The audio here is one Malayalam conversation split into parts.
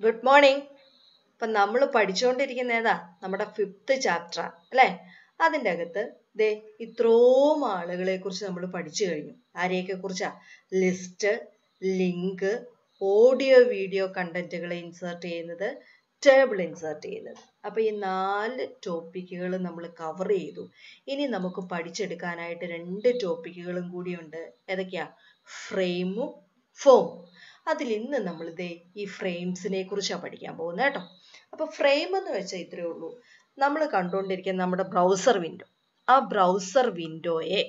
ഗുഡ് മോർണിംഗ് ഇപ്പം നമ്മൾ പഠിച്ചുകൊണ്ടിരിക്കുന്ന ഏതാ നമ്മുടെ ഫിഫ്ത്ത് ചാപ്റ്റർ അല്ലേ അതിൻ്റെ അകത്ത് ദേ ഇത്രയും ആളുകളെ കുറിച്ച് നമ്മൾ പഠിച്ചു കഴിഞ്ഞു ആരെയൊക്കെ കുറിച്ചാ ലിസ്റ്റ് ലിങ്ക് ഓഡിയോ വീഡിയോ കണ്ടന്റുകളെ ഇൻസേർട്ട് ചെയ്യുന്നത് ടേബിൾ ഇൻസേർട്ട് ചെയ്യുന്നത് അപ്പോൾ ഈ നാല് ടോപ്പിക്കുകൾ നമ്മൾ കവർ ചെയ്തു ഇനി നമുക്ക് പഠിച്ചെടുക്കാനായിട്ട് രണ്ട് ടോപ്പിക്കുകളും കൂടിയുണ്ട് ഏതൊക്കെയാ ഫ്രെയിമും ഫോമും അതിൽ ഇന്ന് നമ്മൾ ഇതേ ഈ ഫ്രെയിംസിനെ കുറിച്ചാണ് പഠിക്കാൻ പോകുന്നത് കേട്ടോ അപ്പോൾ ഫ്രെയിം എന്ന് വെച്ചാൽ ഇത്രയേ ഉള്ളൂ നമ്മൾ കണ്ടുകൊണ്ടിരിക്കുന്ന നമ്മുടെ ബ്രൗസർ വിൻഡോ ആ ബ്രൗസർ വിൻഡോയെ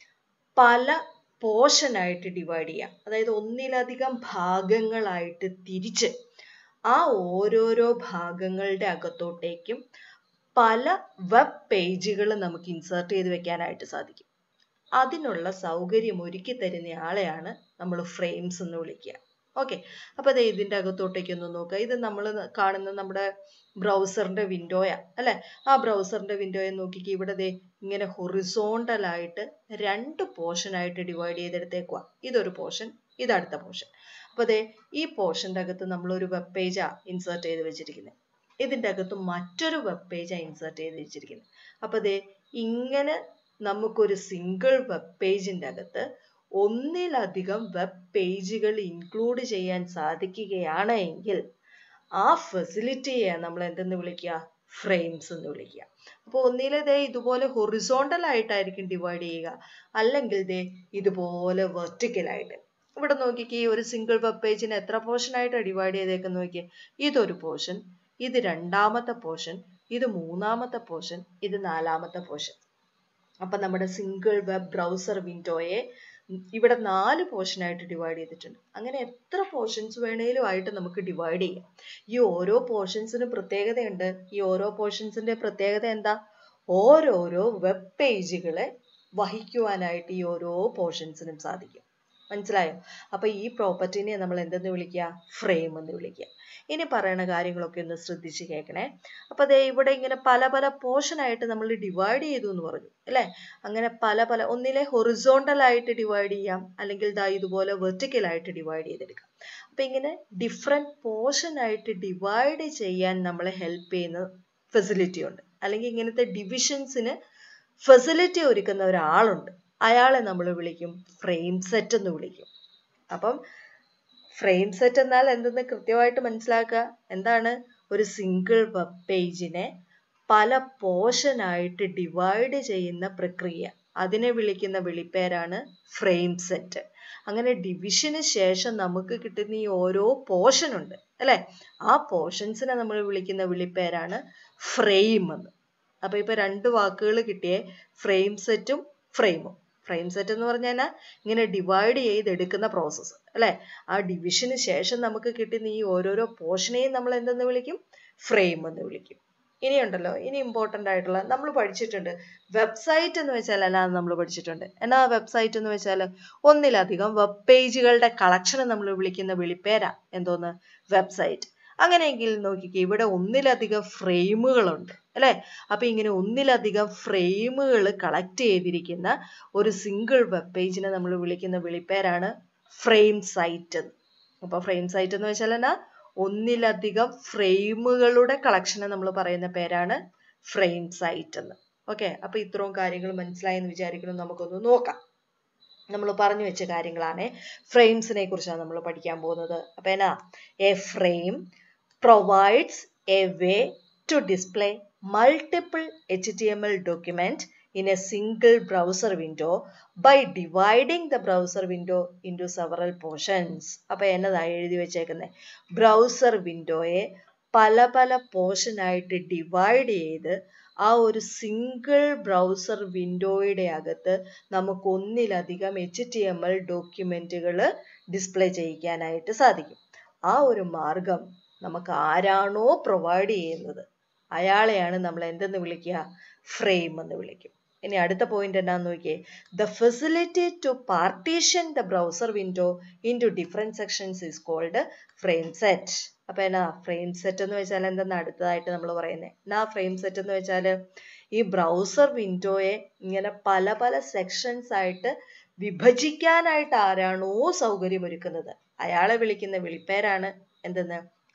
പല പോർഷനായിട്ട് ഡിവൈഡ് ചെയ്യാം അതായത് ഒന്നിലധികം ഭാഗങ്ങളായിട്ട് തിരിച്ച് ആ ഓരോരോ ഭാഗങ്ങളുടെ അകത്തോട്ടേക്കും പല വെബ് പേജുകൾ നമുക്ക് ഇൻസേർട്ട് ചെയ്ത് വെക്കാനായിട്ട് സാധിക്കും അതിനുള്ള സൗകര്യം ഒരുക്കി തരുന്ന ആളെയാണ് നമ്മൾ ഫ്രെയിംസ് എന്ന് വിളിക്കുക ഓക്കെ അപ്പോൾ അതെ ഇതിൻ്റെ അകത്തോട്ടേക്ക് ഒന്ന് നോക്കുക ഇത് നമ്മൾ കാണുന്ന നമ്മുടെ ബ്രൗസറിൻ്റെ വിൻഡോയാ അല്ലേ ആ ബ്രൗസറിൻ്റെ വിൻഡോയെ നോക്കിക്ക് ഇവിടെ ദേ ഇങ്ങനെ ഹൊറിസോണ്ടലായിട്ട് രണ്ട് പോർഷനായിട്ട് ഡിവൈഡ് ചെയ്തെടുത്തേക്കുക ഇതൊരു പോർഷൻ ഇത് അടുത്ത പോർഷൻ അപ്പോൾ അതെ ഈ പോർഷൻ്റെ അകത്ത് നമ്മളൊരു വെബ് പേജാണ് ഇൻസേർട്ട് ചെയ്ത് വെച്ചിരിക്കുന്നത് ഇതിൻ്റെ അകത്ത് മറ്റൊരു വെബ് പേജാണ് ഇൻസേർട്ട് ചെയ്ത് വെച്ചിരിക്കുന്നത് അപ്പോൾ അതെ ഇങ്ങനെ നമുക്കൊരു സിംഗിൾ വെബ് പേജിൻ്റെ അകത്ത് ഒന്നിലധികം വെബ് പേജുകൾ ഇൻക്ലൂഡ് ചെയ്യാൻ സാധിക്കുകയാണ് എങ്കിൽ ആ ഫെസിലിറ്റിയെ നമ്മൾ എന്തെന്ന് വിളിക്കുക ഫ്രെയിംസ് എന്ന് വിളിക്കുക അപ്പോൾ ഒന്നിലെ ദേ ഇതുപോലെ ഹൊറിസോണ്ടൽ ആയിട്ടായിരിക്കും ഡിവൈഡ് ചെയ്യുക അല്ലെങ്കിൽ ദേ ഇതുപോലെ വെർട്ടിക്കൽ ആയിട്ട് ഇവിടെ നോക്കിക്കേ ഈ ഒരു സിംഗിൾ വെബ് പേജിന് എത്ര പോർഷൻ ആയിട്ടാണ് ഡിവൈഡ് ചെയ്തേക്കെന്ന് നോക്കിയേ ഇതൊരു പോർഷൻ ഇത് രണ്ടാമത്തെ പോർഷൻ ഇത് മൂന്നാമത്തെ പോർഷൻ ഇത് നാലാമത്തെ പോർഷൻ അപ്പം നമ്മുടെ സിംഗിൾ വെബ് ബ്രൗസർ വിൻഡോയെ ഇവിടെ നാല് പോർഷനായിട്ട് ഡിവൈഡ് ചെയ്തിട്ടുണ്ട് അങ്ങനെ എത്ര പോർഷൻസ് വേണേലും ആയിട്ട് നമുക്ക് ഡിവൈഡ് ചെയ്യാം ഈ ഓരോ പോർഷൻസിനും പ്രത്യേകതയുണ്ട് ഈ ഓരോ പോർഷൻസിന്റെ പ്രത്യേകത എന്താ ഓരോരോ വെബ് പേജുകളെ വഹിക്കുവാനായിട്ട് ഈ ഓരോ പോർഷൻസിനും സാധിക്കും മനസ്സിലായോ അപ്പൊ ഈ പ്രോപ്പർട്ടിനെ നമ്മൾ എന്തെന്ന് വിളിക്കുക ഫ്രെയിം എന്ന് വിളിക്കുക ഇനി പറയുന്ന കാര്യങ്ങളൊക്കെ ഒന്ന് ശ്രദ്ധിച്ച് കേൾക്കണേ അപ്പൊ അതേ ഇവിടെ ഇങ്ങനെ പല പല പോർഷൻ ആയിട്ട് നമ്മൾ ഡിവൈഡ് ചെയ്തു എന്ന് പറഞ്ഞു അല്ലേ അങ്ങനെ പല പല ഒന്നിലെ ഹൊറിസോണ്ടൽ ആയിട്ട് ഡിവൈഡ് ചെയ്യാം അല്ലെങ്കിൽ ദാ ഇതുപോലെ വെർട്ടിക്കൽ ആയിട്ട് ഡിവൈഡ് ചെയ്തെടുക്കാം അപ്പൊ ഇങ്ങനെ ഡിഫറെന്റ് പോർഷൻ ആയിട്ട് ഡിവൈഡ് ചെയ്യാൻ നമ്മളെ ഹെൽപ്പ് ചെയ്യുന്ന ഫെസിലിറ്റി ഉണ്ട് അല്ലെങ്കിൽ ഇങ്ങനത്തെ ഡിവിഷൻസിന് ഫെസിലിറ്റി ഒരുക്കുന്ന ഒരാളുണ്ട് അയാളെ നമ്മൾ വിളിക്കും ഫ്രെയിം സെറ്റ് എന്ന് വിളിക്കും അപ്പം ഫ്രെയിം സെറ്റ് എന്നാൽ എന്തെന്ന് കൃത്യമായിട്ട് മനസ്സിലാക്കുക എന്താണ് ഒരു സിംഗിൾ വെബ് പേജിനെ പല പോർഷനായിട്ട് ഡിവൈഡ് ചെയ്യുന്ന പ്രക്രിയ അതിനെ വിളിക്കുന്ന വിളിപ്പേരാണ് ഫ്രെയിം സെറ്റ് അങ്ങനെ ഡിവിഷന് ശേഷം നമുക്ക് കിട്ടുന്ന ഈ ഓരോ പോർഷൻ ഉണ്ട് അല്ലെ ആ പോർഷൻസിനെ നമ്മൾ വിളിക്കുന്ന വിളിപ്പേരാണ് ഫ്രെയിം എന്ന് അപ്പൊ ഇപ്പൊ രണ്ട് വാക്കുകൾ കിട്ടിയേ ഫ്രെയിം സെറ്റും ഫ്രെയിമും ഫ്രെയിം സെറ്റ് എന്ന് പറഞ്ഞാൽ ഇങ്ങനെ ഡിവൈഡ് ചെയ്തെടുക്കുന്ന പ്രോസസ്സ് അല്ലെ ആ ഡിവിഷന് ശേഷം നമുക്ക് കിട്ടുന്ന ഈ ഓരോരോ പോർഷനെയും നമ്മൾ എന്തെന്ന് വിളിക്കും ഫ്രെയിം എന്ന് വിളിക്കും ഇനിയുണ്ടല്ലോ ഇനി ഇമ്പോർട്ടൻ്റ് ആയിട്ടുള്ള നമ്മൾ പഠിച്ചിട്ടുണ്ട് വെബ്സൈറ്റ് എന്ന് വെച്ചാൽ അല്ലാതെ നമ്മൾ പഠിച്ചിട്ടുണ്ട് എന്നാ വെബ്സൈറ്റ് എന്ന് വെച്ചാൽ ഒന്നിലധികം വെബ് പേജുകളുടെ കളക്ഷനെ നമ്മൾ വിളിക്കുന്ന വിളിപ്പേരാ എന്തോന്ന് വെബ്സൈറ്റ് അങ്ങനെയെങ്കിൽ നോക്കിക്കേ ഇവിടെ ഒന്നിലധികം ഫ്രെയിമുകളുണ്ട് അല്ലെ അപ്പൊ ഇങ്ങനെ ഒന്നിലധികം ഫ്രെയിമുകൾ കളക്ട് ചെയ്തിരിക്കുന്ന ഒരു സിംഗിൾ വെബ് പേജിനെ നമ്മൾ വിളിക്കുന്ന വിളിപ്പേരാണ് ഫ്രെയിം സൈറ്റ് അപ്പൊ ഫ്രെയിം സൈറ്റ് എന്ന് വെച്ചാൽ എന്നാ ഒന്നിലധികം ഫ്രെയിമുകളുടെ കളക്ഷനെ നമ്മൾ പറയുന്ന പേരാണ് ഫ്രെയിം സൈറ്റ് എന്ന് ഓക്കെ അപ്പൊ ഇത്രയും കാര്യങ്ങൾ മനസ്സിലായെന്ന് വിചാരിക്കണം നമുക്കൊന്ന് നോക്കാം നമ്മൾ പറഞ്ഞു വെച്ച കാര്യങ്ങളാണ് ഫ്രെയിംസിനെ കുറിച്ചാണ് നമ്മൾ പഠിക്കാൻ പോകുന്നത് അപ്പൊ എന്നാ a frame provides a way to display multiple HTML document in a single browser window by dividing the browser window into several portions. അപ്പോൾ എന്നതായി എഴുതി വെച്ചേക്കുന്നത് ബ്രൗസർ വിൻഡോയെ പല പല പോർഷൻ ആയിട്ട് ഡിവൈഡ് ചെയ്ത് ആ ഒരു സിംഗിൾ ബ്രൗസർ വിൻഡോയുടെ അകത്ത് നമുക്ക് ഒന്നിലധികം എച്ച് ടി എം എൽ ഡോക്യുമെന്റുകൾ ഡിസ്പ്ലേ ചെയ്യിക്കാനായിട്ട് സാധിക്കും ആ ഒരു മാർഗം നമുക്ക് ആരാണോ പ്രൊവൈഡ് ചെയ്യുന്നത് അയാളെയാണ് നമ്മൾ എന്തെന്ന് വിളിക്കുക ഫ്രെയിം എന്ന് വിളിക്കും ഇനി അടുത്ത പോയിന്റ് എന്നാന്ന് നോക്കിയേ the facility to partition the browser window into different sections is called frame set അപ്പൊ എന്നാ ഫ്രെയിം സെറ്റ് എന്ന് വെച്ചാൽ എന്തെന്ന് അടുത്തതായിട്ട് നമ്മൾ പറയുന്നത് എന്നാ ഫ്രെയിം സെറ്റ് എന്ന് വെച്ചാൽ ഈ ബ്രൗസർ വിൻഡോയെ ഇങ്ങനെ പല പല സെക്ഷൻസ് ആയിട്ട് വിഭജിക്കാനായിട്ട് ആരാണോ സൗകര്യമൊരുക്കുന്നത് അയാളെ വിളിക്കുന്ന വിളിപ്പേരാണ് എന്തെന്ന്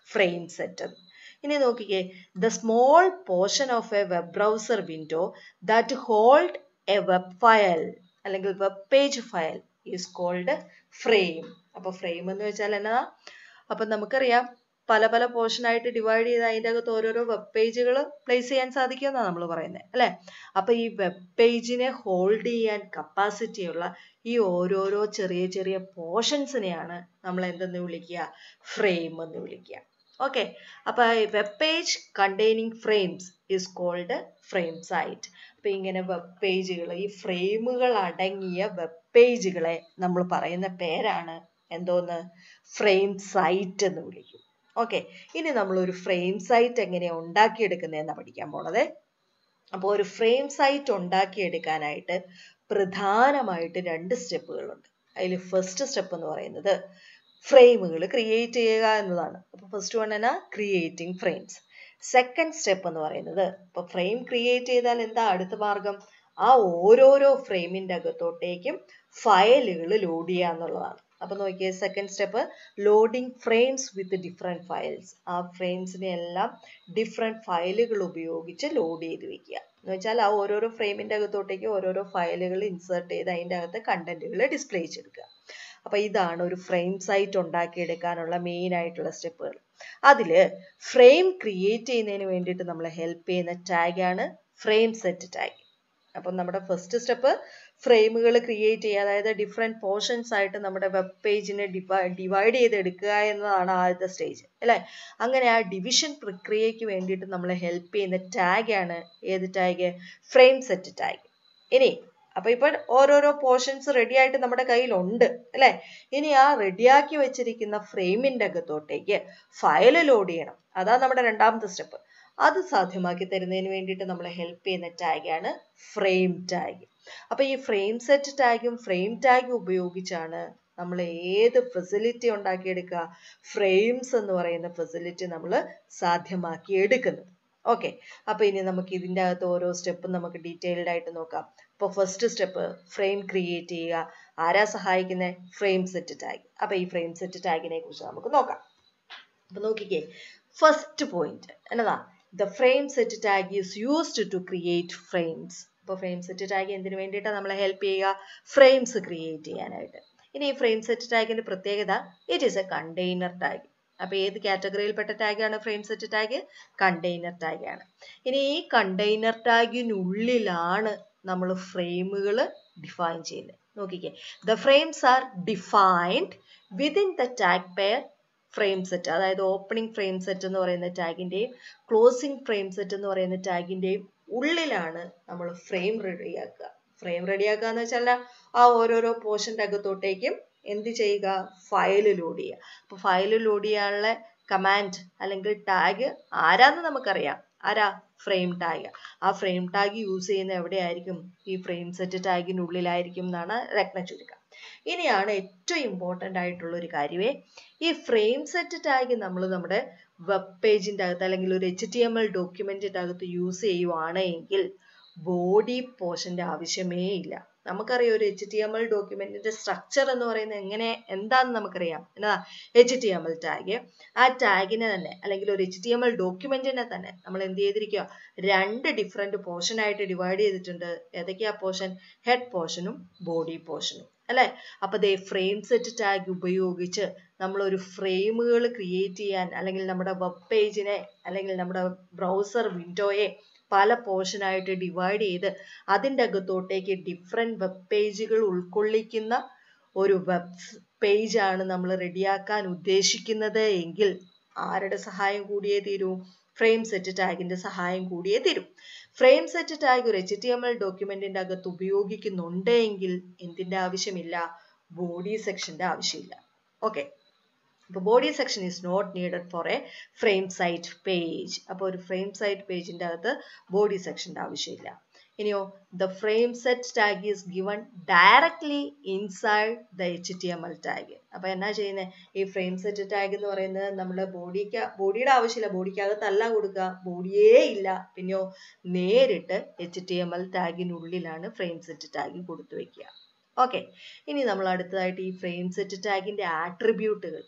ഫ്രെയിം സെറ്റ് ഇനി നോക്കിക്കേ the small portion of a web browser window that hold a web file അല്ലെങ്കിൽ web page file is called frame അപ്പൊ ഫ്രെയിം എന്ന് വെച്ചാൽ എന്നതാ അപ്പൊ നമുക്കറിയാം പല പല പോർഷൻ ആയിട്ട് ഡിവൈഡ് ചെയ്ത് അതിൻ്റെ അകത്ത് ഓരോരോ വെബ് പേജുകൾ പ്ലേസ് ചെയ്യാൻ സാധിക്കുമെന്നാണ് നമ്മൾ പറയുന്നത് അല്ലേ അപ്പൊ ഈ വെബ് പേജിനെ ഹോൾഡ് ചെയ്യാൻ കപ്പാസിറ്റി ഉള്ള ഈ ഓരോരോ ചെറിയ ചെറിയ പോർഷൻസിനെയാണ് നമ്മൾ എന്തെന്ന് വിളിക്കുക ഫ്രെയിം എന്ന് വിളിക്കുക ഓക്കെ അപ്പൊ web page containing frames is called frame site അപ്പൊ ഇങ്ങനെ വെബ് പേജുകൾ ഈ ഫ്രെയിമുകൾ അടങ്ങിയ വെബ് പേജുകളെ നമ്മൾ പറയുന്ന പേരാണ് എന്തോന്ന് ഫ്രെയിം സൈറ്റ് എന്ന് വിളിക്കും ഓക്കെ ഇനി നമ്മൾ ഒരു ഫ്രെയിം സൈറ്റ് എങ്ങനെയാ ഉണ്ടാക്കിയെടുക്കുന്നതെന്നാണ് പഠിക്കാൻ പോണത് അപ്പോൾ ഒരു ഫ്രെയിം സൈറ്റ് ഉണ്ടാക്കിയെടുക്കാനായിട്ട് പ്രധാനമായിട്ട് രണ്ട് സ്റ്റെപ്പുകളുണ്ട് അതിൽ ഫസ്റ്റ് സ്റ്റെപ്പ് എന്ന് പറയുന്നത് ഫ്രെയിമുകൾ ക്രിയേറ്റ് ചെയ്യുക എന്നതാണ് അപ്പോൾ ഫസ്റ്റ് വൺ എന്നാ ക്രിയേറ്റിംഗ് ഫ്രെയിംസ് സെക്കൻഡ് സ്റ്റെപ്പ് എന്ന് പറയുന്നത് ഇപ്പോൾ ഫ്രെയിം ക്രിയേറ്റ് ചെയ്താൽ എന്താ അടുത്ത മാർഗം ആ ഓരോരോ ഫ്രെയിമിൻ്റെ അകത്തോട്ടേക്കും ഫയലുകൾ ലോഡ് ചെയ്യുക എന്നുള്ളതാണ് അപ്പൊ നോക്കിയേ second step loading frames with different files ആ ഫ്രെയിംസിനെ എല്ലാം ഡിഫറെൻറ്റ് ഫയലുകൾ ഉപയോഗിച്ച് ലോഡ് ചെയ്ത് വെക്കുക എന്ന് വെച്ചാൽ ആ ഓരോരോ ഫ്രെയിമിൻ്റെ അകത്തോട്ടേക്ക് ഓരോരോ ഫയലുകൾ ഇൻസേർട്ട് ചെയ്ത് അതിൻ്റെ അകത്ത് കണ്ടന്റുകൾ ഡിസ്പ്ലേ ചെയ്തെടുക്കുക അപ്പൊ ഇതാണ് ഒരു ഫ്രെയിം സൈറ്റ് ഉണ്ടാക്കിയെടുക്കാനുള്ള മെയിൻ ആയിട്ടുള്ള സ്റ്റെപ്പുകൾ അതിൽ ഫ്രെയിം ക്രിയേറ്റ് ചെയ്യുന്നതിന് വേണ്ടിയിട്ട് നമ്മളെ ഹെൽപ്പ് ചെയ്യുന്ന ടാഗാണ് ഫ്രെയിം സെറ്റ് ടാഗ് അപ്പം നമ്മുടെ ഫസ്റ്റ് സ്റ്റെപ്പ് ഫ്രെയിമുകൾ ക്രിയേറ്റ് ചെയ്യുക അതായത് ഡിഫറെൻറ്റ് പോർഷൻസ് ആയിട്ട് നമ്മുടെ വെബ് പേജിനെ ഡിവൈഡ് ചെയ്തെടുക്കുക എന്നതാണ് ആദ്യത്തെ സ്റ്റേജ് അല്ലേ അങ്ങനെ ആ ഡിവിഷൻ പ്രക്രിയയ്ക്ക് വേണ്ടിയിട്ട് നമ്മളെ ഹെൽപ്പ് ചെയ്യുന്ന ടാഗാണ് ഏത് ടാഗ് ഫ്രെയിം സെറ്റ് ടാഗ് ഇനി അപ്പൊ ഇപ്പൊ ഓരോരോ പോർഷൻസ് റെഡി ആയിട്ട് നമ്മുടെ കയ്യിലുണ്ട് അല്ലെ ഇനി ആ റെഡിയാക്കി വെച്ചിരിക്കുന്ന ഫ്രെയിമിന്റെ അകത്തോട്ടേക്ക് ഫയൽ ലോഡ് ചെയ്യണം അതാ നമ്മുടെ രണ്ടാമത്തെ സ്റ്റെപ്പ് അത് സാധ്യമാക്കി തരുന്നതിന് വേണ്ടിയിട്ട് നമ്മളെ ഹെൽപ്പ് ചെയ്യുന്ന ടാഗാണ് ഫ്രെയിം ടാഗ് അപ്പൊ ഈ ഫ്രെയിം സെറ്റ് ടാഗും ഫ്രെയിം ടാഗും ഉപയോഗിച്ചാണ് നമ്മൾ ഏത് ഫെസിലിറ്റി ഉണ്ടാക്കിയെടുക്കുക ഫ്രെയിംസ് എന്ന് പറയുന്ന ഫെസിലിറ്റി നമ്മൾ സാധ്യമാക്കി എടുക്കുന്നത് ഓക്കെ അപ്പൊ ഇനി നമുക്ക് ഇതിൻ്റെ അകത്ത് ഓരോ സ്റ്റെപ്പും നമുക്ക് ഡീറ്റെയിൽഡ് ആയിട്ട് നോക്കാം ഇപ്പോൾ ഫസ്റ്റ് സ്റ്റെപ്പ് ഫ്രെയിം ക്രിയേറ്റ് ചെയ്യുക ആരാ സഹായിക്കുന്നത് ഫ്രെയിം സെറ്റ് ടാഗ് അപ്പൊ ഈ ഫ്രെയിം സെറ്റ് ടാഗിനെ കുറിച്ച് നമുക്ക് നോക്കാം അപ്പൊ നോക്കിക്കേ ഫസ്റ്റ് പോയിന്റ് എന്നതാ the frame set tag is used to create frames ഇപ്പോൾ ഫ്രെയിം സെറ്റ് ടാഗ് എന്തിനു വേണ്ടിയിട്ടാണ് നമ്മളെ ഹെൽപ്പ് ചെയ്യുക ഫ്രെയിംസ് ക്രിയേറ്റ് ചെയ്യാനായിട്ട് ഇനി ഈ ഫ്രെയിം സെറ്റ് ടാഗിന്റെ പ്രത്യേകത it is a container tag അപ്പൊ ഏത് കാറ്റഗറിയിൽപ്പെട്ട ടാഗാണ് frame set tag container tag ആണ് ഇനി ഈ കണ്ടെയ്നർ ടാഗിനുള്ളിലാണ് നമ്മൾ ഫ്രെയിമുകൾ ഡിഫൈൻ ചെയ്യുന്നത് നോക്കിക്കേ the frames are defined within the tag pair frame set അതായത് ഓപ്പണിംഗ് ഫ്രെയിം സെറ്റ് എന്ന് പറയുന്ന ടാഗിന്റെയും ക്ലോസിംഗ് ഫ്രെയിം സെറ്റ് എന്ന് പറയുന്ന ടാഗിന്റെയും ഉള്ളിലാണ് നമ്മൾ ഫ്രെയിം റെഡിയാക്കുക ഫ്രെയിം റെഡിയാക്കുക എന്ന് വെച്ചാൽ ആ ഓരോരോ പോർഷൻ്റെ അകത്തോട്ടേക്കും എന്ത് ചെയ്യുക ഫയൽ ലോഡ് ചെയ്യുക അപ്പൊ ഫയൽ ലോഡ് ചെയ്യാനുള്ള കമാൻഡ് അല്ലെങ്കിൽ ടാഗ് ആരാന്ന് നമുക്കറിയാം ആരാ ഫ്രെയിം ടാഗ് ആ ഫ്രെയിം ടാഗ് യൂസ് ചെയ്യുന്ന എവിടെയായിരിക്കും ഈ ഫ്രെയിം സെറ്റ് ടാഗിനുള്ളിലായിരിക്കും എന്നാണ് രത്ന ചുരുക്കം ഇനിയാണ് ഏറ്റവും ഇമ്പോർട്ടൻ്റ് ആയിട്ടുള്ള ഒരു കാര്യമേ ഈ ഫ്രെയിം സെറ്റ് ടാഗ് നമ്മൾ നമ്മുടെ വെബ് പേജിൻ്റെ അകത്ത് അല്ലെങ്കിൽ ഒരു എച്ച് ടി എം എൽ ഡോക്യുമെൻറ്റിൻ്റെ അകത്ത് യൂസ് ചെയ്യുവാണ് എങ്കിൽ ബോഡി പോർഷൻ്റെ ആവശ്യമേ ഇല്ല നമുക്കറിയാം ഒരു എച്ച് ടി എം എൽ ഡോക്യുമെന്റിന്റെ സ്ട്രക്ചർ എന്ന് പറയുന്നത് എങ്ങനെ എന്താണെന്ന് നമുക്കറിയാം എന്നാ H T M L tag ആ ടാഗിനെ തന്നെ അല്ലെങ്കിൽ ഒരു എച്ച് ടി എം എൽ ഡോക്യുമെന്റിനെ തന്നെ നമ്മൾ എന്ത് ചെയ്തിരിക്കുക രണ്ട് ഡിഫറെന്റ് പോർഷൻ ആയിട്ട് ഡിവൈഡ് ചെയ്തിട്ടുണ്ട് ഏതൊക്കെയാ പോർഷൻ ഹെഡ് പോർഷനും ബോഡി പോർഷനും അല്ലെ അപ്പൊ ദേ ഫ്രെയിം സെറ്റ് ടാഗ് ഉപയോഗിച്ച് നമ്മൾ ഒരു ഫ്രെയിമുകൾ ക്രിയേറ്റ് ചെയ്യാൻ അല്ലെങ്കിൽ നമ്മുടെ വെബ് പേജിനെ അല്ലെങ്കിൽ നമ്മുടെ ബ്രൗസർ വിൻഡോയെ പല പോർഷനായിട്ട് ഡിവൈഡ് ചെയ്ത് അതിൻ്റെ അകത്തോട്ടേക്ക് ഡിഫറെൻറ്റ് വെബ് പേജുകൾ ഉൾക്കൊള്ളിക്കുന്ന ഒരു വെബ് പേജാണ് നമ്മൾ റെഡിയാക്കാൻ ഉദ്ദേശിക്കുന്നത് എങ്കിൽ ആരുടെ സഹായം കൂടിയേ തീരൂ ഫ്രെയിം സെറ്റ് ടാഗിന്റെ സഹായം കൂടിയേ തരും ഫ്രെയിം സെറ്റ് ടാഗ് ഒരു എച്ച് ടി എം എൽ ഡോക്യുമെന്റിന്റെ അകത്ത് ഉപയോഗിക്കുന്നുണ്ട് എങ്കിൽ എന്തിന്റെ ആവശ്യമില്ല ബോഡി സെക്ഷന്റെ ആവശ്യമില്ല ഓക്കെ അപ്പോൾ body section is not needed for a frame site page അപ്പോൾ ഒരു ഫ്രെയിം സൈറ്റ് പേജിന്റെ അകത്ത് ബോഡി സെക്ഷന്റെ ആവശ്യമില്ല ഇനിയോ the frame set tag is given directly inside the H T M L tag അപ്പൊ എന്നാ ചെയ്യുന്നത് ഈ ഫ്രെയിം സെറ്റ് ടാഗ് എന്ന് പറയുന്നത് നമ്മുടെ ബോഡിക്ക് ബോഡിയുടെ ആവശ്യമില്ല ബോഡിക്കകത്തല്ല കൊടുക്കുക ബോഡിയേ ഇല്ല പിന്നെയോ നേരിട്ട് എച്ച് ടി എം എൽ ടാഗിനുള്ളിലാണ് ഫ്രെയിം സെറ്റ് ടാഗ് കൊടുത്തു വെക്കുക ഓക്കെ ഇനി നമ്മൾ അടുത്തതായിട്ട് ഈ ഫ്രെയിം സെറ്റ് ടാഗിന്റെ ആട്രിബ്യൂട്ടുകൾ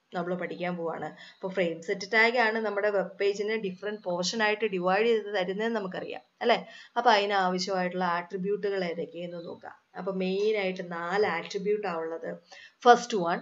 നമ്മൾ പഠിക്കാൻ പോവാണ് അപ്പോൾ ഫ്രെയിം സെറ്റ് ടാഗ് ആണ് നമ്മുടെ വെബ് പേജിനെ ഡിഫറെൻറ്റ് പോർഷൻ ആയിട്ട് ഡിവൈഡ് ചെയ്ത് തരുന്നതെന്ന് നമുക്കറിയാം അല്ലേ അപ്പോൾ അതിന് ആവശ്യമായിട്ടുള്ള ആട്രിബ്യൂട്ടുകൾ ഏതൊക്കെയെന്ന് നോക്കാം അപ്പോൾ മെയിൻ ആയിട്ട് നാല് ആട്രിബ്യൂട്ടാണ് ഉള്ളത് first one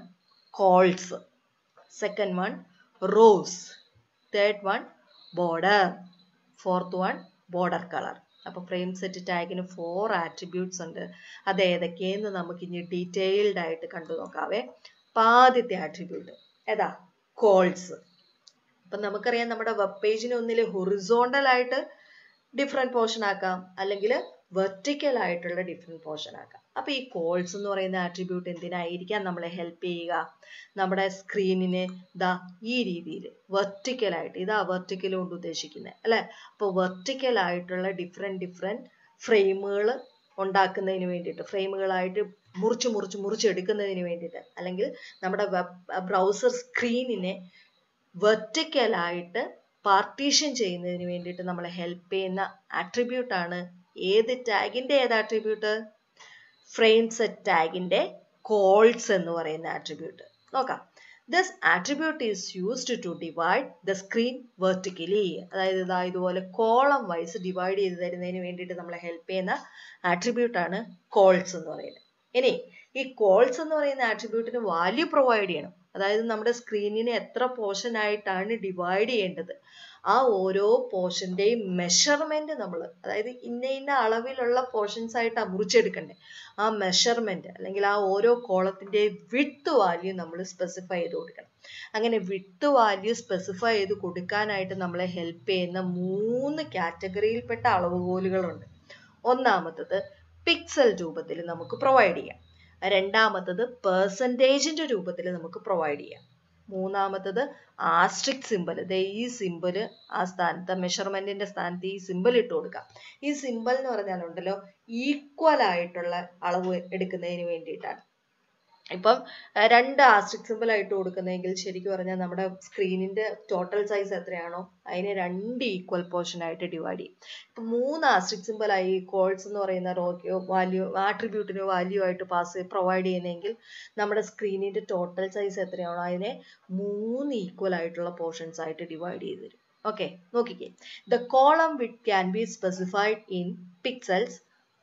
cols second one rows third one border fourth one border colour അപ്പോൾ ഫ്രെയിം സെറ്റ് ടാഗിന് ഫോർ ആട്രിബ്യൂട്ട്സ് ഉണ്ട് അത് ഏതൊക്കെയെന്ന് നമുക്ക് ഇനി ഡീറ്റെയിൽഡ് ആയിട്ട് കണ്ടു നോക്കാവേ അപ്പം ആദ്യത്തെ ആട്രിബ്യൂട്ട് ഏതാ കോൾസ് അപ്പം നമുക്കറിയാം നമ്മുടെ വെബ് പേജിന് ഒന്നിൽ ഹൊറിസോണ്ടൽ ആയിട്ട് ഡിഫറെൻറ്റ് പോർഷൻ ആക്കാം അല്ലെങ്കിൽ വെർട്ടിക്കൽ ആയിട്ടുള്ള ഡിഫറെൻറ്റ് പോർഷൻ ആക്കാം അപ്പോൾ ഈ കോൾസ് എന്ന് പറയുന്ന ആട്രിബ്യൂട്ട് എന്തിനായിരിക്കാം നമ്മളെ ഹെൽപ്പ് ചെയ്യുക നമ്മുടെ സ്ക്രീനിനെ ദാ ഈ രീതിയിൽ വെർട്ടിക്കലായിട്ട് ഇതാ വെർട്ടിക്കൽ കൊണ്ട് ഉദ്ദേശിക്കുന്നത് അല്ലേ അപ്പോൾ വെർട്ടിക്കൽ ആയിട്ടുള്ള ഡിഫറെൻറ്റ് ഡിഫറെൻറ്റ് ഫ്രെയിമുകൾ ഉണ്ടാക്കുന്നതിന് വേണ്ടിയിട്ട് ഫ്രെയിമുകളായിട്ട് മുറിച്ച് മുറിച്ച് മുറിച്ചെടുക്കുന്നതിന് വേണ്ടിയിട്ട് അല്ലെങ്കിൽ നമ്മുടെ വെബ് ബ്രൗസർ സ്ക്രീനിനെ വെർട്ടിക്കലായിട്ട് പാർട്ടീഷൻ ചെയ്യുന്നതിന് വേണ്ടിയിട്ട് നമ്മളെ ഹെൽപ്പ് ചെയ്യുന്ന ആട്രിബ്യൂട്ടാണ് ഏത് ടാഗിൻ്റെ ഏത് ആട്രിബ്യൂട്ട് ഫ്രെയിം സെറ്റ് ടാഗിൻ്റെ കോൾസ് എന്ന് പറയുന്ന ആട്രിബ്യൂട്ട് നോക്കാം this attribute is used to divide the screen vertically അതായത് ഇതാ ഇതുപോലെ കോളം വൈസ് ഡിവൈഡ് ചെയ്ത് തരുന്നതിന് വേണ്ടിയിട്ട് നമ്മളെ ഹെൽപ്പ് ചെയ്യുന്ന ആട്രിബ്യൂട്ടാണ് കോൾസ് എന്ന് പറയുന്നത് ഇനി ഈ കോൾസ് എന്ന് പറയുന്ന ആട്രിബ്യൂട്ടിന് വാല്യൂ പ്രൊവൈഡ് ചെയ്യണം അതായത് നമ്മുടെ സ്ക്രീനിനെ എത്ര പോർഷൻ ആയിട്ടാണ് ഡിവൈഡ് ചെയ്യേണ്ടത് ആ ഓരോ പോർഷൻ്റെയും മെഷർമെന്റ് നമ്മൾ അതായത് ഇന്ന ഇന്ന അളവിലുള്ള പോർഷൻസ് ആയിട്ടാണ് മുറിച്ചെടുക്കണ്ടേ ആ മെഷർമെന്റ് അല്ലെങ്കിൽ ആ ഓരോ കോളത്തിൻ്റെ വിട്ട് വാല്യൂ നമ്മൾ സ്പെസിഫൈ ചെയ്ത് കൊടുക്കണം അങ്ങനെ വിട്ട് വാല്യൂ സ്പെസിഫൈ ചെയ്ത് കൊടുക്കാനായിട്ട് നമ്മളെ ഹെൽപ്പ് ചെയ്യുന്ന മൂന്ന് കാറ്റഗറിയിൽപ്പെട്ട അളവുകോലുകളുണ്ട് ഒന്നാമത്തത് പിക്സൽ രൂപത്തിൽ നമുക്ക് പ്രൊവൈഡ് ചെയ്യാം രണ്ടാമത്തത് പേഴ്സൻറ്റേജിൻ്റെ രൂപത്തിൽ നമുക്ക് പ്രൊവൈഡ് ചെയ്യാം മൂന്നാമത്തത് ആസ്ട്രിക് സിമ്പൽ ദേ ഈ സിമ്പൽ ആ സ്ഥാനത്ത് മെഷർമെന്റിന്റെ സ്ഥാനത്ത് ഈ സിമ്പൽ ഇട്ട് കൊടുക്കാം ഈ സിമ്പൽ എന്ന് പറഞ്ഞാലുണ്ടല്ലോ ഈക്വൽ ആയിട്ടുള്ള അളവ് എടുക്കുന്നതിന് വേണ്ടിയിട്ടാണ് ഇപ്പം രണ്ട് ആസ്ട്രിക് സിമ്പിൾ ആയിട്ട് കൊടുക്കുന്നതെങ്കിൽ ശരിക്കും പറഞ്ഞാൽ നമ്മുടെ സ്ക്രീനിന്റെ ടോട്ടൽ സൈസ് എത്രയാണോ അതിനെ രണ്ട് ഈക്വൽ പോർഷൻ ആയിട്ട് ഡിവൈഡ് ചെയ്യും ഇപ്പം മൂന്ന് ആസ്ട്രിക് സിമ്പിൾ ആയി കോൾസ് എന്ന് പറയുന്ന റോക്കോ വാല്യൂ ആട്രിബ്യൂട്ടിന് വാല്യൂ ആയിട്ട് പാസ് പ്രൊവൈഡ് ചെയ്യുന്നതെങ്കിൽ നമ്മുടെ സ്ക്രീനിന്റെ ടോട്ടൽ സൈസ് എത്രയാണോ അതിനെ മൂന്ന് ഈക്വൽ ആയിട്ടുള്ള പോർഷൻസ് ആയിട്ട് ഡിവൈഡ് ചെയ്ത് തരും ഓക്കെ നോക്കിക്കേ the column width can be specified in pixels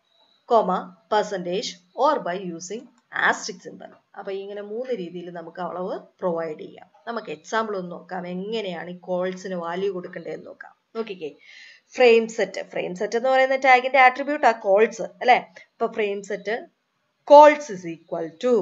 comma percentage or by using asterisk symbol അപ്പോൾ ഇങ്ങനെ മൂന്ന് രീതിയിൽ നമുക്ക് അളവ് പ്രൊവൈഡ് ചെയ്യാം നമുക്ക് എക്സാമ്പിൾ ഒന്ന് നോക്കാം എങ്ങനെയാണ് ഈ കോൾസിന് വാല്യൂ കൊടുക്കേണ്ടതെന്ന് നോക്കാം നോക്കിക്കേ ഫ്രെയിം സെറ്റ് ഫ്രെയിം സെറ്റ് എന്ന് പറയുന്ന ടാഗിന്റെ ആട്രിബ്യൂട്ട് ആ കോൾസ് അല്ലെ ഇപ്പൊ frame set cols is equal to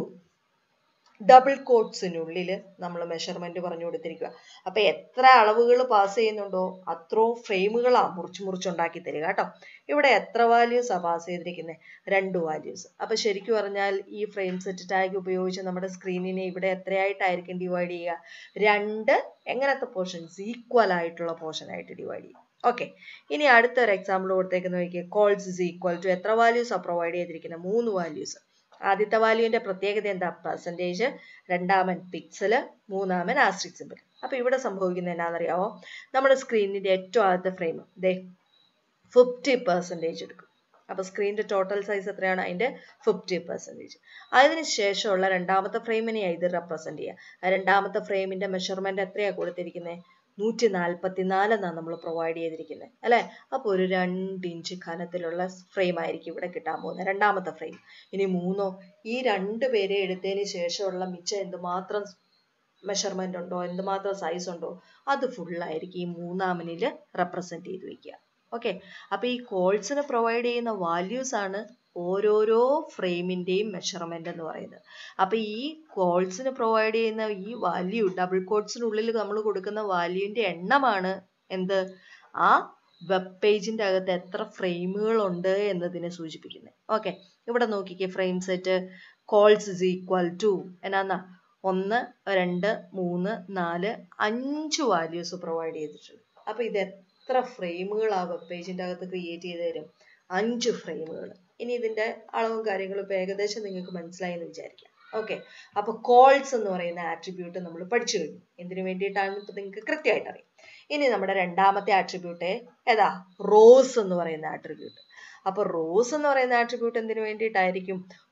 double കോട്ട്സിനുള്ളിൽ നമ്മൾ മെഷർമെന്റ് പറഞ്ഞു കൊടുത്തിരിക്കുക അപ്പൊ എത്ര അളവുകൾ പാസ് ചെയ്യുന്നുണ്ടോ അത്രയും ഫ്രെയിമുകളാ മുറിച്ച് മുറിച്ചുണ്ടാക്കി തരിക കേട്ടോ ഇവിടെ എത്ര വാല്യൂസാ പാസ് ചെയ്തിരിക്കുന്നത് രണ്ട് വാല്യൂസ് അപ്പൊ ശരിക്കും പറഞ്ഞാൽ ഈ ഫ്രെയിം സെറ്റ് ടാഗ് ഉപയോഗിച്ച് നമ്മുടെ സ്ക്രീനിനെ ഇവിടെ എത്രയായിട്ടായിരിക്കും ഡിവൈഡ് ചെയ്യുക രണ്ട് എങ്ങനത്തെ പോർഷൻസ് ഈക്വൽ ആയിട്ടുള്ള പോർഷൻ ആയിട്ട് ഡിവൈഡ് ചെയ്യും ഓക്കെ ഇനി അടുത്ത ഒരു എക്സാമ്പിൾ കൊടുത്തേക്കുന്ന നോക്കിയേ കോൾസ് ഇസ് ഈക്വൽ ടു എത്ര വാല്യൂസാ പ്രൊവൈഡ് ചെയ്തിരിക്കുന്നത് മൂന്ന് വാല്യൂസ് ആദ്യത്തെ വാല്യൂവിന്റെ പ്രത്യേകത എന്താ പെർസെൻറ്റേജ് രണ്ടാമൻ പിക്സല് മൂന്നാമൻ ആസ്ട്രിക് സിമ്പിൾ അപ്പൊ ഇവിടെ സംഭവിക്കുന്നത് എന്താണെന്നറിയാമോ നമ്മുടെ സ്ക്രീനിന്റെ ഏറ്റവും ആദ്യത്തെ ഫ്രെയിം ദേ ഫിഫ്റ്റി പെർസെൻറ്റേജ് എടുക്കും അപ്പൊ സ്ക്രീനിന്റെ ടോട്ടൽ സൈസ് എത്രയാണ് അതിന്റെ ഫിഫ്റ്റി പെർസെൻറ്റേജ് അതിന് ശേഷമുള്ള രണ്ടാമത്തെ ഫ്രെയിമിനെയാണ് ഇത് റെപ്രസെന്റ് ചെയ്യുക രണ്ടാമത്തെ ഫ്രെയിമിന്റെ മെഷർമെന്റ് എത്രയാണ് കൊടുത്തിരിക്കുന്നത് നൂറ്റി നാൽപ്പത്തി നാലെന്നാണ് നമ്മൾ പ്രൊവൈഡ് ചെയ്തിരിക്കുന്നത് അല്ലേ അപ്പോൾ ഒരു രണ്ട് ഇഞ്ച് കനത്തിലുള്ള ഫ്രെയിം ആയിരിക്കും ഇവിടെ കിട്ടാൻ പോകുന്നത് രണ്ടാമത്തെ ഫ്രെയിം ഇനി മൂന്നോ ഈ രണ്ട് പേരെ എടുത്തതിന് ശേഷമുള്ള മിച്ചം എന്തുമാത്രം മെഷർമെന്റ് ഉണ്ടോ എന്തുമാത്രം സൈസ് ഉണ്ടോ അത് ഫുള്ളായിരിക്കും ഈ മൂന്നാമനിൽ റെപ്രസെന്റ് ചെയ്ത് വെക്കുക ഓക്കെ അപ്പൊ ഈ കോൾസിന് പ്രൊവൈഡ് ചെയ്യുന്ന വാല്യൂസ് ആണ് ഓരോരോ ഫ്രെയിമിന്റെയും മെഷർമെന്റ് എന്ന് പറയുന്നത് അപ്പൊ ഈ കോൾസിന് പ്രൊവൈഡ് ചെയ്യുന്ന ഈ വാല്യൂ ഡബിൾ കോട്സിനുള്ളിൽ നമ്മൾ കൊടുക്കുന്ന വാല്യൂവിന്റെ എണ്ണമാണ് എന്ത് ആ വെബ് പേജിന്റെ അകത്ത് എത്ര ഫ്രെയിമുകൾ ഉണ്ട് എന്നതിനെ സൂചിപ്പിക്കുന്നത് ഓക്കെ ഇവിടെ നോക്കിക്കേ frame set cols is equal to എന്നാന്നാ ഒന്ന് രണ്ട് മൂന്ന് നാല് അഞ്ച് വാല്യൂസ് പ്രൊവൈഡ് ചെയ്തിട്ടുണ്ട് അപ്പൊ ഇത് എത്ര ഫ്രെയിമുകൾ ആ വെബ് പേജിന്റെ അകത്ത് ക്രിയേറ്റ് ചെയ്ത് തരും അഞ്ച് ഫ്രെയിമുകൾ ഇനി ഇതിന്റെ അളവും കാര്യങ്ങളും ഇപ്പൊ ഏകദേശം നിങ്ങൾക്ക് മനസ്സിലായി എന്ന് വിചാരിക്കാം ഓക്കെ അപ്പൊ കോൾസ് എന്ന് പറയുന്ന ആട്രിബ്യൂട്ട് നമ്മൾ പഠിച്ചു കഴിഞ്ഞു എന്തിനു വേണ്ടിയിട്ടാണെന്ന് ഇപ്പൊ നിങ്ങൾക്ക് കൃത്യമായിട്ട് അറിയാം ഇനി നമ്മുടെ രണ്ടാമത്തെ ആട്രിബ്യൂട്ട് ഏതാ റോസ് എന്ന് പറയുന്ന ആട്രിബ്യൂട്ട് അപ്പൊ റോസ് എന്ന് പറയുന്ന ആട്രിബ്യൂട്ട് എന്തിനു വേണ്ടിയിട്ടായിരിക്കും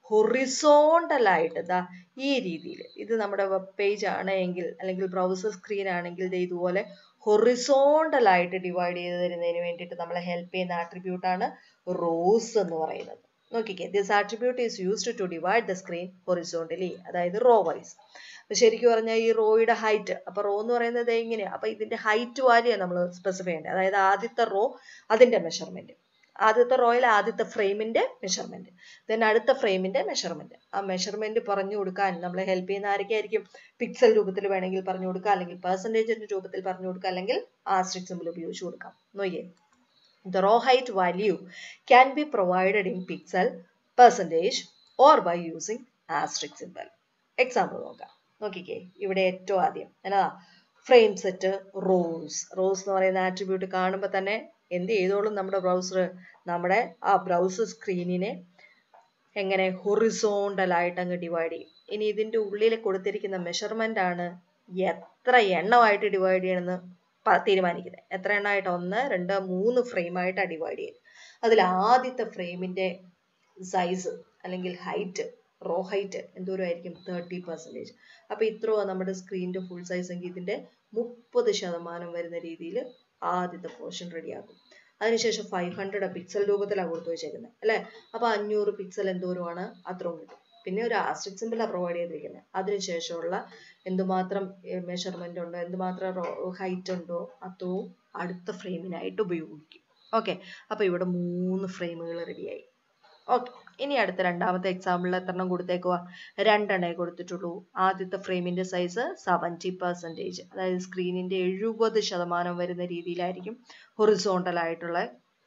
ഹൊറിസോണ്ടൽ ആയിട്ട് ദാ ഈ രീതിയിൽ ഇത് നമ്മുടെ വെബ് പേജ് ആണ് എങ്കിൽ അല്ലെങ്കിൽ ബ്രൗസർ സ്ക്രീൻ ആണെങ്കിൽ ദേ ഇതുപോലെ ഹൊറിസോണ്ടൽ ആയിട്ട് ഡിവൈഡ് ചെയ്ത് തരുന്നതിന് വേണ്ടിയിട്ട് നമ്മളെ ഹെൽപ്പ് ചെയ്യുന്ന ആട്രിബ്യൂട്ട് ആണ് റോസ് എന്ന് പറയുന്നത് നോക്കിക്കേ this attribute is used to divide the screen horizontally അതായത് റോ വൈസ് അപ്പൊ ശരിക്കും പറഞ്ഞാൽ ഈ റോയുടെ ഹൈറ്റ് അപ്പൊ റോ എന്ന് പറയുന്നത് ഇങ്ങനെയാണ് അപ്പൊ ഇതിന്റെ ഹൈറ്റ് വാല്യൂ നമ്മൾ സ്പെസിഫൈ ചെയ്യേണ്ടത് അതായത് ആദ്യത്തെ റോ അതിന്റെ മെഷർമെന്റ് ആദ്യത്തെ റോയിൽ ആദ്യത്തെ ഫ്രെയിമിന്റെ മെഷർമെന്റ് ദെൻ അടുത്ത ഫ്രെയിമിന്റെ മെഷർമെന്റ് ആ മെഷർമെന്റ് പറഞ്ഞു കൊടുക്കാൻ നമ്മളെ ഹെൽപ്പ് ചെയ്യുന്ന ആരൊക്കെയായിരിക്കും പിക്സൽ രൂപത്തിൽ വേണമെങ്കിൽ പറഞ്ഞു കൊടുക്കുക അല്ലെങ്കിൽ പെർസെൻറ്റേജിന്റെ രൂപത്തിൽ പറഞ്ഞു കൊടുക്കുക അല്ലെങ്കിൽ ആസ്ട്രിക് സിമ്പിൾ ഉപയോഗിച്ച് കൊടുക്കാം നോക്കിയേ The raw height value can be provided in pixel, percentage or by using asterisk symbol. Example നോക്കാം നോക്കിക്കേ ഇവിടെ ഏറ്റവും ആദ്യം എന്നാ ഫ്രെയിം സെറ്റ് റോസ് റോസ് എന്ന് പറയുന്ന ആട്രിബ്യൂട്ട് കാണുമ്പോൾ തന്നെ എന്ത് ചെയ്തോളും നമ്മുടെ ബ്രൗസർ നമ്മുടെ ആ ബ്രൗസർ സ്ക്രീനിനെ എങ്ങനെ ഹൊറിസോണ്ടൽ ആയിട്ട് അങ്ങ് ഡിവൈഡ് ചെയ്യും ഇനി ഇതിന്റെ ഉള്ളിൽ കൊടുത്തിരിക്കുന്ന മെഷർമെന്റ് ആണ് എത്ര എണ്ണമായിട്ട് ഡിവൈഡ് ചെയ്യണമെന്ന് പ- തീരുമാനിക്കുന്നത് എത്ര എണ്ണമായിട്ട് ഒന്ന് രണ്ട് മൂന്ന് ഫ്രെയിമായിട്ടാണ് ഡിവൈഡ് ചെയ്യുന്നത് അതിൽ ആദ്യത്തെ ഫ്രെയിമിന്റെ സൈസ് അല്ലെങ്കിൽ ഹൈറ്റ് റോ ഹൈറ്റ് എന്തോരമായിരിക്കും തേർട്ടി പെർസെൻറ്റേജ് അപ്പൊ ഇത്രയോ നമ്മുടെ സ്ക്രീനിന്റെ ഫുൾ സൈസ് എങ്കിൽ ഇതിന്റെ മുപ്പത് ശതമാനം വരുന്ന രീതിയിൽ ആദ്യത്തെ പോർഷൻ റെഡിയാക്കും അതിനുശേഷം ഫൈവ് ഹൺഡ്രഡ് പിക്സൽ രൂപത്തിലാണ് കൊടുത്തു വെച്ചേക്കുന്നത് അല്ലേ അപ്പൊ അഞ്ഞൂറ് പിക്സൽ എന്തോരമാണ് അത്രയും കിട്ടും പിന്നെ ഒരു ആസ്ട്രിക് സിമ്പിളാണ് പ്രൊവൈഡ് ചെയ്തിരിക്കുന്നത് അതിനുശേഷമുള്ള എന്തുമാത്രം മെഷർമെന്റ് ഉണ്ടോ എന്തുമാത്രം ഹൈറ്റ് ഉണ്ടോ അത്രയും അടുത്ത ഫ്രെയിമിനായിട്ട് ഉപയോഗിക്കും ഓക്കെ അപ്പൊ ഇവിടെ മൂന്ന് ഫ്രെയിമുകൾ റെഡിയായി ഓക്കെ ഇനി അടുത്ത രണ്ടാമത്തെ എക്സാമ്പിളിൽ എത്രണ്ണം കൊടുത്തേക്കുക രണ്ടെണ്ണേ കൊടുത്തിട്ടുള്ളൂ ആദ്യത്തെ ഫ്രെയിമിന്റെ സൈസ് സെവൻറ്റി പെർസെൻറ്റേജ് അതായത് സ്ക്രീനിന്റെ എഴുപത് ശതമാനം വരുന്ന രീതിയിലായിരിക്കും ഹൊറിസോണ്ടൽ ആയിട്ടുള്ള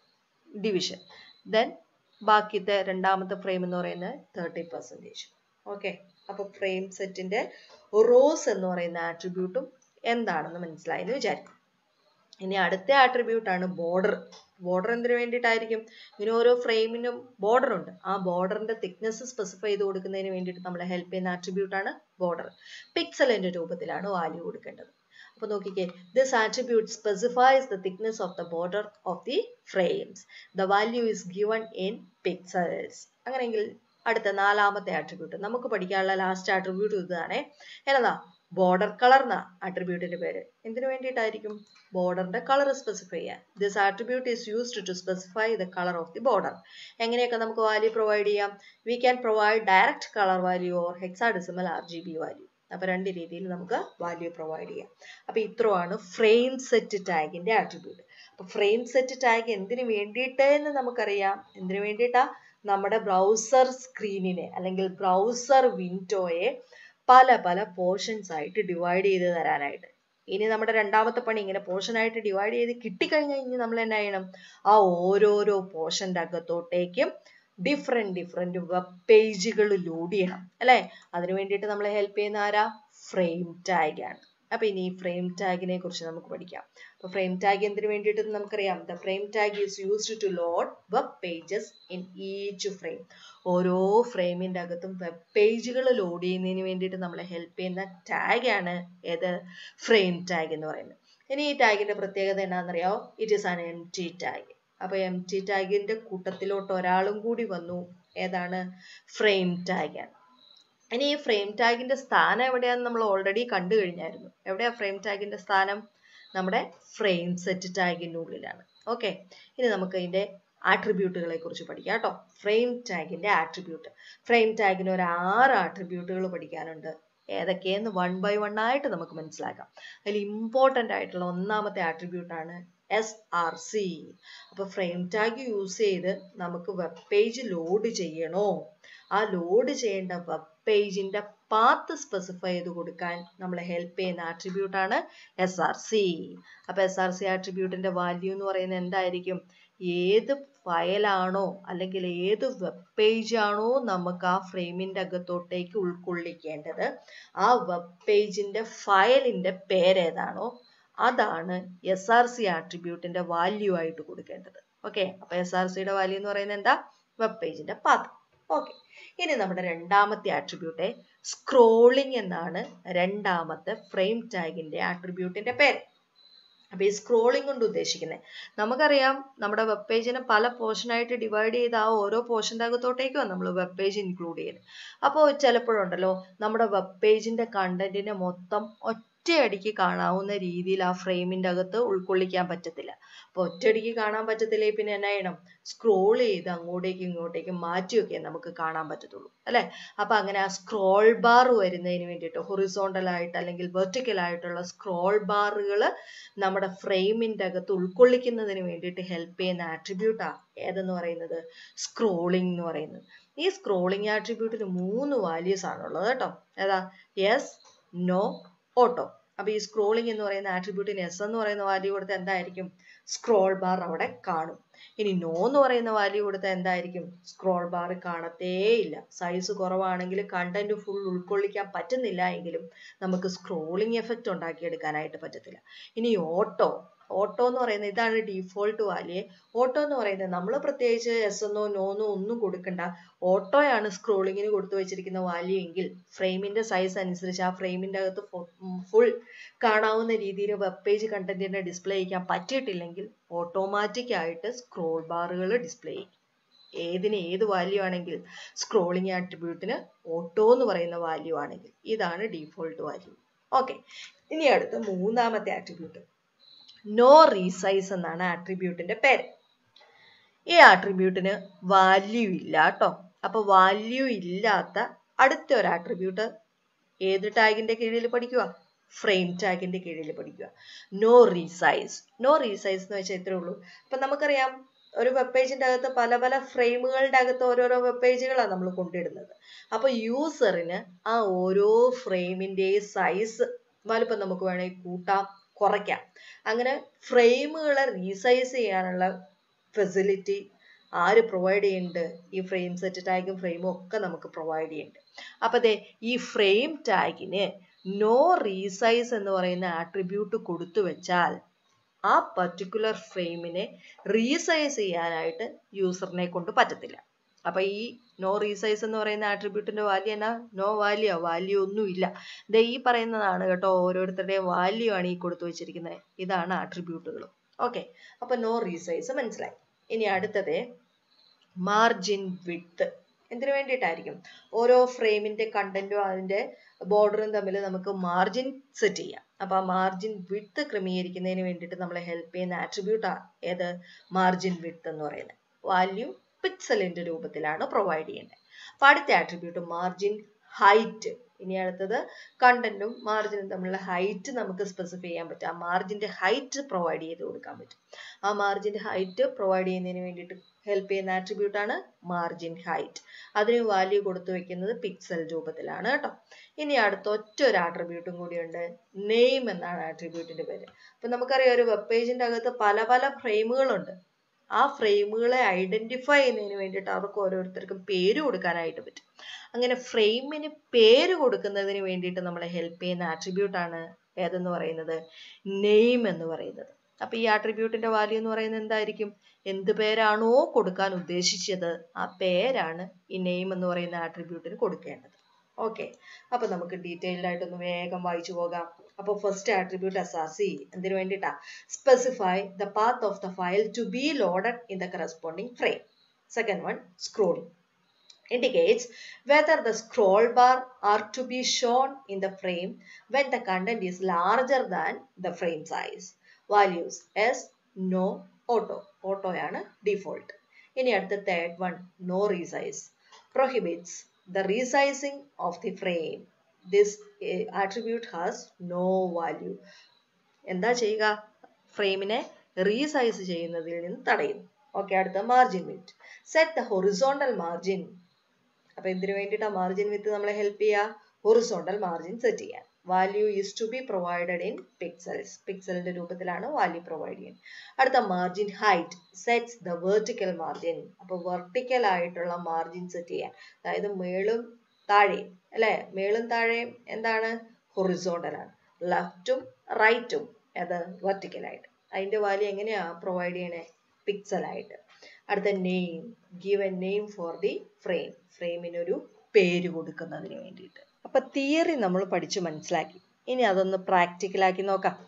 ഡിവിഷൻ ദെൻ ബാക്കിത്തെ രണ്ടാമത്തെ ഫ്രെയിം എന്ന് പറയുന്നത് തേർട്ടി പെർസെൻറ്റേജ് ഓക്കെ അപ്പൊ ഫ്രെയിം സെറ്റിന്റെ റോസ് എന്ന് പറയുന്ന ആട്രിബ്യൂട്ടും എന്താണെന്ന് മനസ്സിലായി എന്ന് വിചാരിക്കും ഇനി അടുത്ത ആട്രിബ്യൂട്ട് ആണ് ബോർഡർ ബോർഡർ എന്തിനു വേണ്ടിയിട്ടായിരിക്കും ഇങ്ങനെ ഓരോ ഫ്രെയിമിനും ബോർഡർ ഉണ്ട് ആ ബോർഡറിന്റെ തിക്നെസ് സ്പെസിഫൈ ചെയ്ത് കൊടുക്കുന്നതിന് വേണ്ടിയിട്ട് നമ്മളെ ഹെൽപ്പ് ചെയ്യുന്ന ആട്രിബ്യൂട്ട് ആണ് ബോർഡർ പിക്സലിന്റെ രൂപത്തിലാണ് വാല്യൂ കൊടുക്കേണ്ടത് അപ്പൊ നോക്കിക്കേ this attribute specifies the thickness of the border of the frames the value is given in pixels അങ്ങനെയെങ്കിൽ അടുത്ത നാലാമത്തെ ആട്രിബ്യൂട്ട് നമുക്ക് പഠിക്കാനുള്ള ലാസ്റ്റ് ആട്രിബ്യൂട്ട് ഇതാണ് എന്നതാ ബോർഡർ കളർ എന്ന ആട്രിബ്യൂട്ടിന്റെ പേര് എന്തിനു വേണ്ടിയിട്ടായിരിക്കും ബോർഡറിന്റെ കളർ സ്പെസിഫൈ ചെയ്യാൻ this attribute is used to specify the colour of the border എങ്ങനെയൊക്കെ നമുക്ക് വാല്യൂ പ്രൊവൈഡ് ചെയ്യാം we can provide direct colour value or hexadecimal R G B value അപ്പൊ രണ്ട് രീതിയിൽ നമുക്ക് വാല്യൂ പ്രൊവൈഡ് ചെയ്യാം അപ്പൊ ഇത്രയാണ് ഫ്രെയിം സെറ്റ് ടാഗിന്റെ ആട്രിബ്യൂട്ട് അപ്പൊ ഫ്രെയിം സെറ്റ് ടാഗ് എന്തിനു വേണ്ടിയിട്ട് എന്ന് നമുക്കറിയാം എന്തിനു വേണ്ടിയിട്ടാ നമ്മുടെ ബ്രൗസർ സ്ക്രീനിനെ അല്ലെങ്കിൽ ബ്രൗസർ വിൻഡോയെ പല പല പോർഷൻസ് ആയിട്ട് ഡിവൈഡ് ചെയ്ത് തരാനായിട്ട് ഇനി നമ്മുടെ രണ്ടാമത്തെ പണി ഇങ്ങനെ പോർഷൻ ആയിട്ട് ഡിവൈഡ് ചെയ്ത് കിട്ടിക്കഴിഞ്ഞാൽ ഇനി നമ്മൾ എന്നാ ചെയ്യണം ആ ഓരോരോ പോർഷന്റെ അകത്തോട്ടേക്കും ഡിഫറെന്റ് ഡിഫറെന്റ് വെബ് പേജുകൾ ലോഡ് ചെയ്യണം അല്ലെ അതിനു വേണ്ടിയിട്ട് നമ്മളെ ഹെൽപ്പ് ചെയ്യുന്ന ആരാ ഫ്രെയിം ടാഗ് ആണ് അപ്പൊ ഇനി ഈ ഫ്രെയിം ടാഗിനെ കുറിച്ച് നമുക്ക് പഠിക്കാം അപ്പൊ ഫ്രെയിം ടാഗ് എന്തിനു വേണ്ടിയിട്ട് നമുക്കറിയാം the frame tag is used to load web pages in each frame ഓരോ ഫ്രെയിമിന്റെ അകത്തും വെബ് പേജുകൾ ലോഡ് ചെയ്യുന്നതിന് വേണ്ടിയിട്ട് നമ്മളെ ഹെൽപ്പ് ചെയ്യുന്ന ടാഗ് ആണ് ഏത് ഫ്രെയിം ടാഗ് എന്ന് പറയുന്നത് ഇനി ഈ ടാഗിന്റെ പ്രത്യേകത എന്നാണെന്നറിയാമോ it is an empty tag അപ്പൊ എം ടി ടാഗിന്റെ കൂട്ടത്തിലോട്ട് ഒരാളും കൂടി വന്നു ഏതാണ് ഫ്രെയിം ടാഗ് ആണ് ഇനി ഈ ഫ്രെയിം ടാഗിന്റെ സ്ഥാനം എവിടെയാന്ന് നമ്മൾ ഓൾറെഡി കണ്ടു കഴിഞ്ഞായിരുന്നു എവിടെയാ ഫ്രെയിം ടാഗിന്റെ സ്ഥാനം നമ്മുടെ ഫ്രെയിം സെറ്റ് ടാഗിന്റെ ഉള്ളിലാണ് ഓക്കെ ഇനി നമുക്ക് ഇതിന്റെ ആട്രിബ്യൂട്ടുകളെ കുറിച്ച് പഠിക്കാം കേട്ടോ ഫ്രെയിം ടാഗിന്റെ ആട്രിബ്യൂട്ട് ഫ്രെയിം ടാഗിന് ഒരു ആറ് ആട്രിബ്യൂട്ടുകൾ പഠിക്കാനുണ്ട് ഏതൊക്കെയെന്ന് വൺ ബൈ വൺ ആയിട്ട് നമുക്ക് മനസ്സിലാക്കാം അതിൽ ഇമ്പോർട്ടൻ്റ് ആയിട്ടുള്ള ഒന്നാമത്തെ ആട്രിബ്യൂട്ട് ആണ് എസ് ആർ സി അപ്പൊ ഫ്രെയിം ടാഗ് യൂസ് ചെയ്ത് നമുക്ക് വെബ് പേജ് ലോഡ് ചെയ്യണോ ആ ലോഡ് ചെയ്യേണ്ട വെബ് പേജിന്റെ പാത്ത് സ്പെസിഫൈ ചെയ്ത് കൊടുക്കാൻ നമ്മളെ ഹെൽപ്പ് ചെയ്യുന്ന ആട്രിബ്യൂട്ട് ആണ് എസ് ആർ സി അപ്പൊ എസ് ആർ സി ആട്രിബ്യൂട്ടിന്റെ വാല്യൂ എന്ന് പറയുന്നത് എന്തായിരിക്കും ഏത് ഫയലാണോ അല്ലെങ്കിൽ ഏത് വെബ് പേജ് ആണോ നമുക്ക് ആ ഫ്രെയിമിന്റെ അകത്തോട്ടേക്ക് ഉൾക്കൊള്ളിക്കേണ്ടത് ആ വെബ് പേജിന്റെ ഫയലിന്റെ പേരേതാണോ അതാണ് എസ് ആർ സി ആട്രിബ്യൂട്ടിന്റെ വാല്യൂ ആയിട്ട് കൊടുക്കേണ്ടത് ഓക്കെ അപ്പൊ എസ് ആർ സിയുടെ വാല്യൂ എന്ന് പറയുന്നത് എന്താ വെബ് പേജിന്റെ പാത്ത് ഓക്കെ ഇനി നമ്മുടെ രണ്ടാമത്തെ ആട്രിബ്യൂട്ട് സ്ക്രോളിംഗ് എന്നാണ് രണ്ടാമത്തെ ഫ്രെയിം ടാഗിന്റെ ആട്രിബ്യൂട്ടിന്റെ പേര് അപ്പൊ ഈ സ്ക്രോളിംഗ് കൊണ്ട് ഉദ്ദേശിക്കുന്നത് നമുക്കറിയാം നമ്മുടെ വെബ് പേജിനെ പല പോർഷനായിട്ട് ഡിവൈഡ് ചെയ്ത് ആ ഓരോ പോർഷൻ്റെ അകത്തോട്ടേക്കാണ് നമ്മൾ വെബ് പേജ് ഇൻക്ലൂഡ് ചെയ്യുന്നത് അപ്പോൾ ചിലപ്പോഴുണ്ടല്ലോ നമ്മുടെ വെബ് പേജിന്റെ കണ്ടന്റിനെ മൊത്തം ഒറ്റയടിക്ക് കാണാവുന്ന രീതിയിൽ ആ ഫ്രെയിമിന്റെ അകത്ത് ഉൾക്കൊള്ളിക്കാൻ പറ്റത്തില്ല അപ്പോൾ ഒറ്റയടിക്ക് കാണാൻ പറ്റത്തില്ലേ പിന്നെ എന്നാ ചെയ്യണം സ്ക്രോൾ ചെയ്ത് അങ്ങോട്ടേക്കും ഇങ്ങോട്ടേക്കും മാറ്റിയൊക്കെ നമുക്ക് കാണാൻ പറ്റത്തുള്ളൂ അല്ലേ അപ്പൊ അങ്ങനെ ആ സ്ക്രോൾ ബാർ വരുന്നതിന് വേണ്ടിയിട്ട് ഹൊറിസോണ്ടൽ ആയിട്ട് അല്ലെങ്കിൽ വെർട്ടിക്കൽ ആയിട്ടുള്ള സ്ക്രോൾ ബാറുകൾ നമ്മുടെ ഫ്രെയിമിന്റെ അകത്ത് ഉൾക്കൊള്ളിക്കുന്നതിന് വേണ്ടിയിട്ട് ഹെൽപ്പ് ചെയ്യുന്ന ആട്രിബ്യൂട്ടാ ഏതെന്ന് പറയുന്നത് സ്ക്രോളിംഗ് എന്ന് പറയുന്നത് ഈ സ്ക്രോളിംഗ് ആട്രിബ്യൂട്ടിന് മൂന്ന് വാല്യൂസ് ആണുള്ളത് കേട്ടോ ഏതാ യെസ് നോ ഓട്ടോ അപ്പൊ ഈ സ്ക്രോളിംഗ് എന്ന് പറയുന്ന ആട്രിബ്യൂട്ടിന് എസ് എന്ന് പറയുന്ന വാല്യൂ കൊടുത്താൽ എന്തായിരിക്കും സ്ക്രോൾ ബാർ അവിടെ കാണും ഇനി നോ എന്ന് പറയുന്ന വാല്യൂ കൊടുത്താൽ എന്തായിരിക്കും സ്ക്രോൾ ബാർ കാണത്തേയില്ല സൈസ് കുറവാണെങ്കിൽ കണ്ടന്റ് ഫുൾ ഉൾക്കൊള്ളിക്കാൻ പറ്റുന്നില്ല എങ്കിലും നമുക്ക് സ്ക്രോളിംഗ് എഫക്റ്റ് ഉണ്ടാക്കിയെടുക്കാനായിട്ട് പറ്റത്തില്ല ഇനി ഓട്ടോ ഓട്ടോ എന്ന് പറയുന്നത് ഇതാണ് ഡീഫോൾട്ട് വാല്യൂ ഓട്ടോ എന്ന് പറയുന്നത് നമ്മൾ പ്രത്യേകിച്ച് എസ് എന്നോ നോന്നോ ഒന്നും കൊടുക്കണ്ട ഓട്ടോയാണ് സ്ക്രോളിങ്ങിന് കൊടുത്തു വെച്ചിരിക്കുന്ന വാല്യൂ എങ്കിൽ ഫ്രെയിമിന്റെ സൈസ് അനുസരിച്ച് ആ ഫ്രെയിമിന്റെ അകത്ത് ഫുൾ കാണാവുന്ന രീതിയിൽ വെബ് പേജ് കണ്ടന്റിനെ ഡിസ്പ്ലേ ചെയ്യാൻ പറ്റിയിട്ടില്ലെങ്കിൽ ഓട്ടോമാറ്റിക് ആയിട്ട് സ്ക്രോൾ ബാറുകൾ ഡിസ്പ്ലേ ചെയ്യും ഏതിന് ഏത് വാല്യൂ ആണെങ്കിൽ സ്ക്രോളിംഗ് ആട്രിബ്യൂട്ടിന് ഓട്ടോ എന്ന് പറയുന്ന വാല്യൂ ആണെങ്കിൽ ഇതാണ് ഡീഫോൾട്ട് വാല്യൂ ഓക്കെ ഇനി അടുത്ത മൂന്നാമത്തെ ആട്രിബ്യൂട്ട് നോ റീസൈസ് എന്നാണ് ആട്രിബ്യൂട്ടിന്റെ പേര് ഈ ആട്രിബ്യൂട്ടിന് വാല്യൂ ഇല്ല കേട്ടോ അപ്പൊ വാല്യൂ ഇല്ലാത്ത അടുത്ത ഒരു ആട്രിബ്യൂട്ട് ഏത് ടാഗിന്റെ കീഴിൽ പഠിക്കുക ഫ്രെയിം ടാഗിന്റെ കീഴിൽ പഠിക്കുക നോ റീസൈസ് നോ റീസൈസ് എന്ന് വെച്ചാൽ ഇത്രേ ഉള്ളൂ അപ്പൊ നമുക്കറിയാം ഒരു വെബ് പേജിന്റെ അകത്ത് പല പല ഫ്രെയിമുകളുടെ അകത്ത് ഓരോരോ വെബ് പേജുകളാണ് നമ്മൾ കൊണ്ടിടുന്നത് അപ്പൊ യൂസറിന് ആ ഓരോ ഫ്രെയിമിന്റെയും സൈസ് വലുപ്പം നമുക്ക് വേണമെങ്കിൽ കൂട്ടാം കുറയ്ക്കാം അങ്ങനെ ഫ്രെയിമുകളെ റീസൈസ് ചെയ്യാനുള്ള ഫെസിലിറ്റി ആര് പ്രൊവൈഡ് ചെയ്യുന്നുണ്ട് ഈ ഫ്രെയിം സെറ്റ് ടാഗും ഫ്രെയിമും ഒക്കെ നമുക്ക് പ്രൊവൈഡ് ചെയ്യുന്നുണ്ട് അപ്പൊ ദേ ഈ ഫ്രെയിം ടാഗിന് നോ റീസൈസ് എന്ന് പറയുന്ന ആട്രിബ്യൂട്ട് കൊടുത്തു വെച്ചാൽ ആ പർട്ടിക്കുലർ ഫ്രെയിമിനെ റീസൈസ് ചെയ്യാനായിട്ട് യൂസറിനെ കൊണ്ട് പറ്റത്തില്ല അപ്പൊ ഈ നോ റീസൈസ് എന്ന് പറയുന്ന ആട്രിബ്യൂട്ടിന്റെ വാല്യൂ എന്നാ നോ വാല്യൂ വാല്യൂ ഒന്നും ഇല്ല ദേ ഈ പറയുന്നതാണ് കേട്ടോ ഓരോരുത്തരുടെയും വാല്യൂ ആണ് ഈ കൊടുത്തു വെച്ചിരിക്കുന്നത് ഇതാണ് ആട്രിബ്യൂട്ടുകൾ ഓക്കെ അപ്പൊ നോ റീസൈസ് മനസ്സിലായി ഇനി അടുത്തത് മാർജിൻ വിഡ്ത്ത് എന്തിനു വേണ്ടിയിട്ടായിരിക്കും ഓരോ ഫ്രെയിമിന്റെ കണ്ടന്റും അതിന്റെ ബോർഡറും തമ്മിൽ നമുക്ക് മാർജിൻ സെറ്റ് ചെയ്യാം അപ്പൊ ആ മാർജിൻ വിഡ്ത്ത് ക്രമീകരിക്കുന്നതിന് വേണ്ടിയിട്ട് നമ്മളെ ഹെൽപ്പ് ചെയ്യുന്ന ആട്രിബ്യൂട്ടാ ഏത് മാർജിൻ വിഡ്ത്ത് എന്ന് പറയുന്നത് വാല്യൂ പിക്സലിന്റെ രൂപത്തിലാണ് പ്രൊവൈഡ് ചെയ്യുന്നത് അപ്പൊ അടുത്ത ആട്രിബ്യൂട്ട് മാർജിൻ ഹൈറ്റ് ഇനി അടുത്തത് കണ്ടന്റും മാർജിനും തമ്മിലുള്ള ഹൈറ്റ് നമുക്ക് സ്പെസിഫൈ ചെയ്യാൻ പറ്റും ആ മാർജിന്റെ ഹൈറ്റ് പ്രൊവൈഡ് ചെയ്ത് കൊടുക്കാൻ പറ്റും ആ മാർജിന്റെ ഹൈറ്റ് പ്രൊവൈഡ് ചെയ്യുന്നതിന് വേണ്ടിയിട്ട് ഹെൽപ്പ് ചെയ്യുന്ന ആട്രിബ്യൂട്ട് ആണ് മാർജിൻ ഹൈറ്റ് അതിന് വാല്യൂ കൊടുത്തു വെക്കുന്നത് പിക്സൽ രൂപത്തിലാണ് കേട്ടോ ഇനി അടുത്ത ഒറ്റ ഒരു ആട്രിബ്യൂട്ടും കൂടിയുണ്ട് നെയിം എന്നാണ് ആട്രിബ്യൂട്ടിന്റെ പേര് അപ്പൊ നമുക്കറിയാം ഒരു വെബ് പേജിന്റെ അകത്ത് പല പല ഫ്രെയിമുകളുണ്ട് ആ ഫ്രെയിമുകളെ ഐഡന്റിഫൈ ചെയ്യുന്നതിന് വേണ്ടിയിട്ട് അവർക്ക് ഓരോരുത്തർക്കും പേര് കൊടുക്കാനായിട്ട് പറ്റും അങ്ങനെ ഫ്രെയിമിന് പേര് കൊടുക്കുന്നതിന് വേണ്ടിയിട്ട് നമ്മളെ ഹെൽപ്പ് ചെയ്യുന്ന ആട്രിബ്യൂട്ട് ആണ് ഏതെന്ന് പറയുന്നത് നെയിം എന്ന് പറയുന്നത് അപ്പൊ ഈ ആട്രിബ്യൂട്ടിന്റെ വാല്യൂ എന്ന് പറയുന്നത് എന്തായിരിക്കും എന്ത് പേരാണോ കൊടുക്കാൻ ഉദ്ദേശിച്ചത് ആ പേരാണ് ഈ നെയിം എന്ന് പറയുന്ന ആട്രിബ്യൂട്ടിന് കൊടുക്കേണ്ടത് ഓക്കെ അപ്പൊ നമുക്ക് ഡീറ്റെയിൽഡ് ആയിട്ടൊന്ന് വേഗം വായിച്ചു പോകാം അപ്പോൾ first attribute S R C എന്തിനു വേണ്ടിയിട്ടാ specify the path of the file to be loaded in the corresponding frame second one scrolling indicates whether the scroll bar are to be shown in the frame when the content is larger than the frame size. Values S, No, Auto. Auto ആണ് default. ഇനി അടുത്ത third one no resize prohibits the resizing of the frame. This uh, attribute has no value. എന്താ ചെയ്യുക ഫ്രെയിമിനെ റീസൈസ് ചെയ്യുന്നതിൽ നിന്ന് തടയുന്നു ഓക്കെ അടുത്ത margin width set the horizontal margin അപ്പൊ എന്തിനു വേണ്ടിയിട്ടാ മാർജിൻ വിത്ത് നമ്മളെ ഹെൽപ്പ് ചെയ്യുക ഹൊറിസോണ്ടൽ മാർജിൻ സെറ്റ് ചെയ്യാൻ value is to be provided in pixels പിക്സലിന്റെ രൂപത്തിലാണ് വാല്യൂ പ്രൊവൈഡ് ചെയ്യുന്നത് അടുത്ത margin height sets the vertical margin അപ്പൊ വെർട്ടിക്കൽ ആയിട്ടുള്ള മാർജിൻ സെറ്റ് ചെയ്യാൻ അതായത് മേളും താഴെയും അല്ലെ മേളും താഴെയും എന്താണ് ഹൊറിസോണ്ടൽ ആണ് ലെഫ്റ്റും റൈറ്റും അത് വെർട്ടിക്കൽ ആയിട്ട് അതിന്റെ വാല്യൂ എങ്ങനെയാ പ്രൊവൈഡ് ചെയ്യണേ പിക്സൽ ആയിട്ട് അടുത്ത name give a name for the frame ഫ്രെയിമിനൊരു പേര് കൊടുക്കുന്നതിന് വേണ്ടിയിട്ട് അപ്പൊ തിയറി നമ്മൾ പഠിച്ചു മനസ്സിലാക്കി ഇനി അതൊന്ന് പ്രാക്ടിക്കലാക്കി നോക്കാം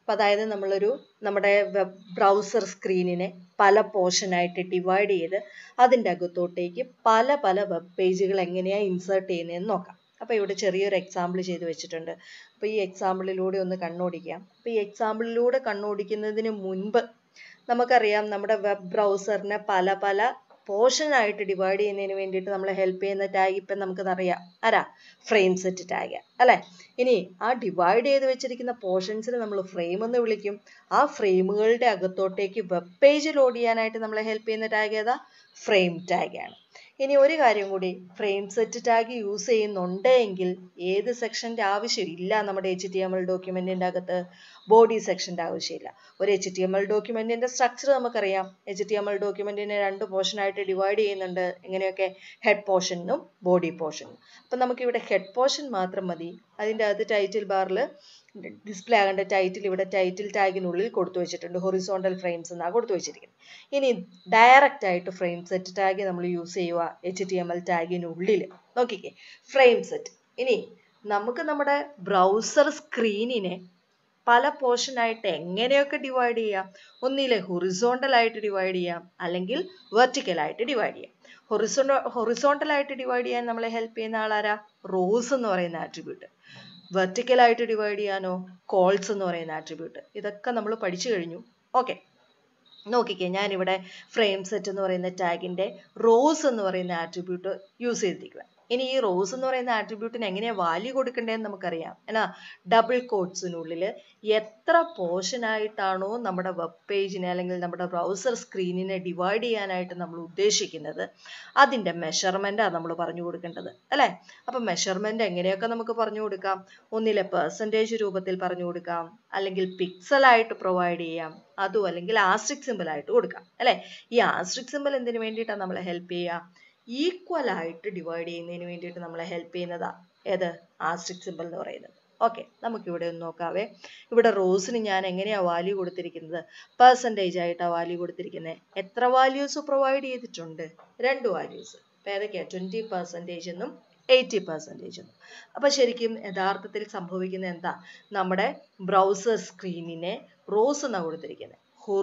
അപ്പം അതായത് നമ്മളൊരു നമ്മുടെ വെബ് ബ്രൗസർ സ്ക്രീനിനെ പല പോർഷനായിട്ട് ഡിവൈഡ് ചെയ്ത് അതിൻ്റെ അകത്തോട്ടേക്ക് പല പല വെബ് പേജുകൾ എങ്ങനെയാണ് ഇൻസേർട്ട് ചെയ്യുന്നതെന്ന് നോക്കാം അപ്പോൾ ഇവിടെ ചെറിയൊരു എക്സാമ്പിൾ ചെയ്ത് വെച്ചിട്ടുണ്ട് അപ്പോൾ ഈ എക്സാമ്പിളിലൂടെ ഒന്ന് കണ്ണോടിക്കാം അപ്പോൾ ഈ എക്സാമ്പിളിലൂടെ കണ്ണോടിക്കുന്നതിന് മുൻപ് നമുക്കറിയാം നമ്മുടെ വെബ് ബ്രൗസറിനെ പല പല പോർഷൻ ആയിട്ട് ഡിവൈഡ് ചെയ്യുന്നതിന് വേണ്ടിയിട്ട് നമ്മളെ ഹെൽപ്പ് ചെയ്യുന്ന ടാഗ് ഇപ്പം നമുക്കതറിയാം ആരാ ഫ്രെയിം സെറ്റ് ടാഗ് അല്ലേ ഇനി ആ ഡിവൈഡ് ചെയ്ത് വെച്ചിരിക്കുന്ന പോർഷൻസിനെ നമ്മൾ ഫ്രെയിം എന്ന് വിളിക്കും ആ ഫ്രെയിമുകളുടെ അകത്തോട്ടേക്ക് വെബ് പേജ് ലോഡ് ചെയ്യാനായിട്ട് നമ്മളെ ഹെൽപ്പ് ചെയ്യുന്ന ടാഗ് ഏതാ ഫ്രെയിം ടാഗ് ആണ് ഇനി ഒരു കാര്യം കൂടി ഫ്രെയിം സെറ്റ് ടാഗ് യൂസ് ചെയ്യുന്നുണ്ട് എങ്കിൽ ഏത് സെക്ഷൻ്റെ ആവശ്യമില്ല നമ്മുടെ എച്ച് ടി എം എൽ ഡോക്യുമെൻറ്റിൻ്റെ അകത്ത് ബോഡി സെക്ഷൻ്റെ ആവശ്യമില്ല ഒരു എച്ച് ടി എം എൽ ഡോക്യുമെൻറ്റിൻ്റെ സ്ട്രക്ചർ നമുക്കറിയാം എച്ച് ടി എം എൽ ഡോക്യുമെൻറ്റിനെ രണ്ട് പോർഷനായിട്ട് ഡിവൈഡ് ചെയ്യുന്നുണ്ട് എങ്ങനെയൊക്കെ ഹെഡ് പോർഷനും ബോഡി പോർഷനും അപ്പം നമുക്കിവിടെ ഹെഡ് പോർഷൻ മാത്രം മതി അതിൻ്റെ അകത്ത് ടൈറ്റിൽ ബാറിൽ ഡിസ്പ്ലേ ആകേണ്ട ടൈറ്റിൽ ഇവിടെ ടൈറ്റിൽ ടാഗിനുള്ളിൽ കൊടുത്തു വെച്ചിട്ടുണ്ട് ഹൊറിസോണ്ടൽ ഫ്രെയിംസ് എന്നാണ് കൊടുത്തു വെച്ചിരിക്കുന്നത് ഇനി ഡയറക്റ്റ് ആയിട്ട് ഫ്രെയിം സെറ്റ് ടാഗ് നമ്മൾ യൂസ് ചെയ്യുക എച്ച് ടി എം എൽ ടാഗിനുള്ളിൽ നോക്കിക്കേ ഫ്രെയിം സെറ്റ് ഇനി നമുക്ക് നമ്മുടെ ബ്രൗസർ സ്ക്രീനിനെ പല പോർഷനായിട്ട് എങ്ങനെയൊക്കെ ഡിവൈഡ് ചെയ്യാം ഒന്നിലെ ഹൊറിസോണ്ടൽ ആയിട്ട് ഡിവൈഡ് ചെയ്യാം അല്ലെങ്കിൽ വെർട്ടിക്കൽ ആയിട്ട് ഡിവൈഡ് ചെയ്യാം ഹൊറിസോണ്ട ഹൊറിസോണ്ടൽ ആയിട്ട് ഡിവൈഡ് ചെയ്യാൻ നമ്മളെ ഹെൽപ്പ് ചെയ്യുന്ന ആളാരാ റോസ് എന്ന് പറയുന്ന ആട്രിബ്യൂട്ട് വെർട്ടിക്കൽ ആയിട്ട് ഡിവൈഡ് ചെയ്യാനോ കോൾസ് എന്ന് പറയുന്ന ആട്രിബ്യൂട്ട് ഇതൊക്കെ നമ്മൾ പഠിച്ചു കഴിഞ്ഞു ഓക്കെ നോക്കിക്കേ ഞാനിവിടെ ഫ്രെയിം സെറ്റ് എന്ന് പറയുന്ന ടാഗിൻ്റെ റോസ് എന്ന് പറയുന്ന ആട്രിബ്യൂട്ട് യൂസ് ചെയ്തിരിക്കുക ഇനി ഈ റോസ് എന്ന് പറയുന്ന ആട്രിബ്യൂട്ടിന് എങ്ങനെയാണ് വാല്യൂ കൊടുക്കേണ്ടതെന്ന് നമുക്കറിയാം എന്നാ ഡബിൾ കോട്ട്സിനുള്ളിൽ എത്ര പോർഷൻ ആയിട്ടാണോ നമ്മുടെ വെബ് പേജിനെ അല്ലെങ്കിൽ നമ്മുടെ ബ്രൗസർ സ്ക്രീനിനെ ഡിവൈഡ് ചെയ്യാനായിട്ട് നമ്മൾ ഉദ്ദേശിക്കുന്നത് അതിൻ്റെ മെഷർമെൻറ്റാണ് നമ്മൾ പറഞ്ഞു കൊടുക്കേണ്ടത് അല്ലേ അപ്പം മെഷർമെൻറ്റ് എങ്ങനെയൊക്കെ നമുക്ക് പറഞ്ഞു കൊടുക്കാം ഒന്നിലെ പെർസെൻറ്റേജ് രൂപത്തിൽ പറഞ്ഞു കൊടുക്കാം അല്ലെങ്കിൽ പിക്സലായിട്ട് പ്രൊവൈഡ് ചെയ്യാം അതും അല്ലെങ്കിൽ ആസ്ട്രിക് സിമ്പിൾ ആയിട്ട് കൊടുക്കാം അല്ലേ ഈ ആസ്ട്രിക് സിമ്പിൾ എന്തിനു വേണ്ടിയിട്ടാണ് നമ്മളെ ഹെൽപ്പ് ചെയ്യുക ഈക്വൽ ആയിട്ട് ഡിവൈഡ് ചെയ്യുന്നതിന് വേണ്ടിയിട്ട് നമ്മളെ ഹെൽപ്പ് ചെയ്യുന്നതാ ഏത് ആസ്ട്രിക് സിമ്പിൾ എന്ന് പറയുന്നത് ഓക്കെ നമുക്കിവിടെ ഒന്ന് നോക്കാവേ ഇവിടെ റോസിന് ഞാൻ എങ്ങനെയാണ് വാല്യൂ കൊടുത്തിരിക്കുന്നത് പെർസെൻറ്റേജ് ആയിട്ടാണ് വാല്യൂ കൊടുത്തിരിക്കുന്നത് എത്ര വാല്യൂസ് പ്രൊവൈഡ് ചെയ്തിട്ടുണ്ട് രണ്ട് വാല്യൂസ് അപ്പോൾ ഏതൊക്കെയാണ് ട്വൻറ്റി പെർസെൻറ്റേജ് എന്നും എയ്റ്റി പെർസെൻറ്റേജ് എന്നും അപ്പോൾ ശരിക്കും യഥാർത്ഥത്തിൽ സംഭവിക്കുന്നത് എന്താ നമ്മുടെ ബ്രൗസർ സ്ക്രീനിനെ റോസ് എന്നാണ് കൊടുത്തിരിക്കുന്നത്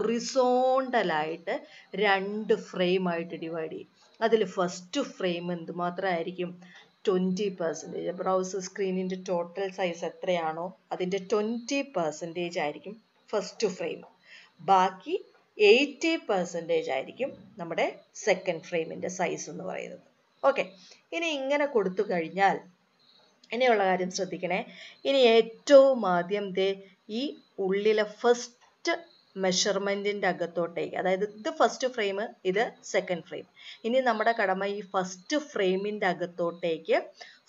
ഹൊറിസോണ്ടലായിട്ട് രണ്ട് ഫ്രെയിം ആയിട്ട് ഡിവൈഡ് ചെയ്യും അതിൽ ഫസ്റ്റ് ഫ്രെയിം എന്തുമാത്രമായിരിക്കും ട്വൻറ്റി പെർസെൻറ്റേജ് ബ്രൗസർ സ്ക്രീനിൻ്റെ ടോട്ടൽ സൈസ് എത്രയാണോ അതിൻ്റെ ട്വൻറ്റി പെർസെൻറ്റേജ് ആയിരിക്കും ഫസ്റ്റ് ഫ്രെയിം ബാക്കി എയ്റ്റി പെർസെൻറ്റേജ് ആയിരിക്കും നമ്മുടെ സെക്കൻഡ് ഫ്രെയിമിൻ്റെ സൈസ് എന്ന് പറയുന്നത് ഓക്കെ ഇനി ഇങ്ങനെ കൊടുത്തു കഴിഞ്ഞാൽ ഇനിയുള്ള കാര്യം ശ്രദ്ധിക്കണേ ഇനി ഏറ്റവും ആദ്യം ദേ ഈ ഉള്ളിലെ ഫസ്റ്റ് മെഷർമെൻറ്റിൻ്റെ അകത്തോട്ടേക്ക് അതായത് ഇത് ഫസ്റ്റ് ഫ്രെയിം ഇത് സെക്കൻഡ് ഫ്രെയിം ഇനി നമ്മുടെ കടമ ഈ ഫസ്റ്റ് ഫ്രെയിമിൻ്റെ അകത്തോട്ടേക്ക്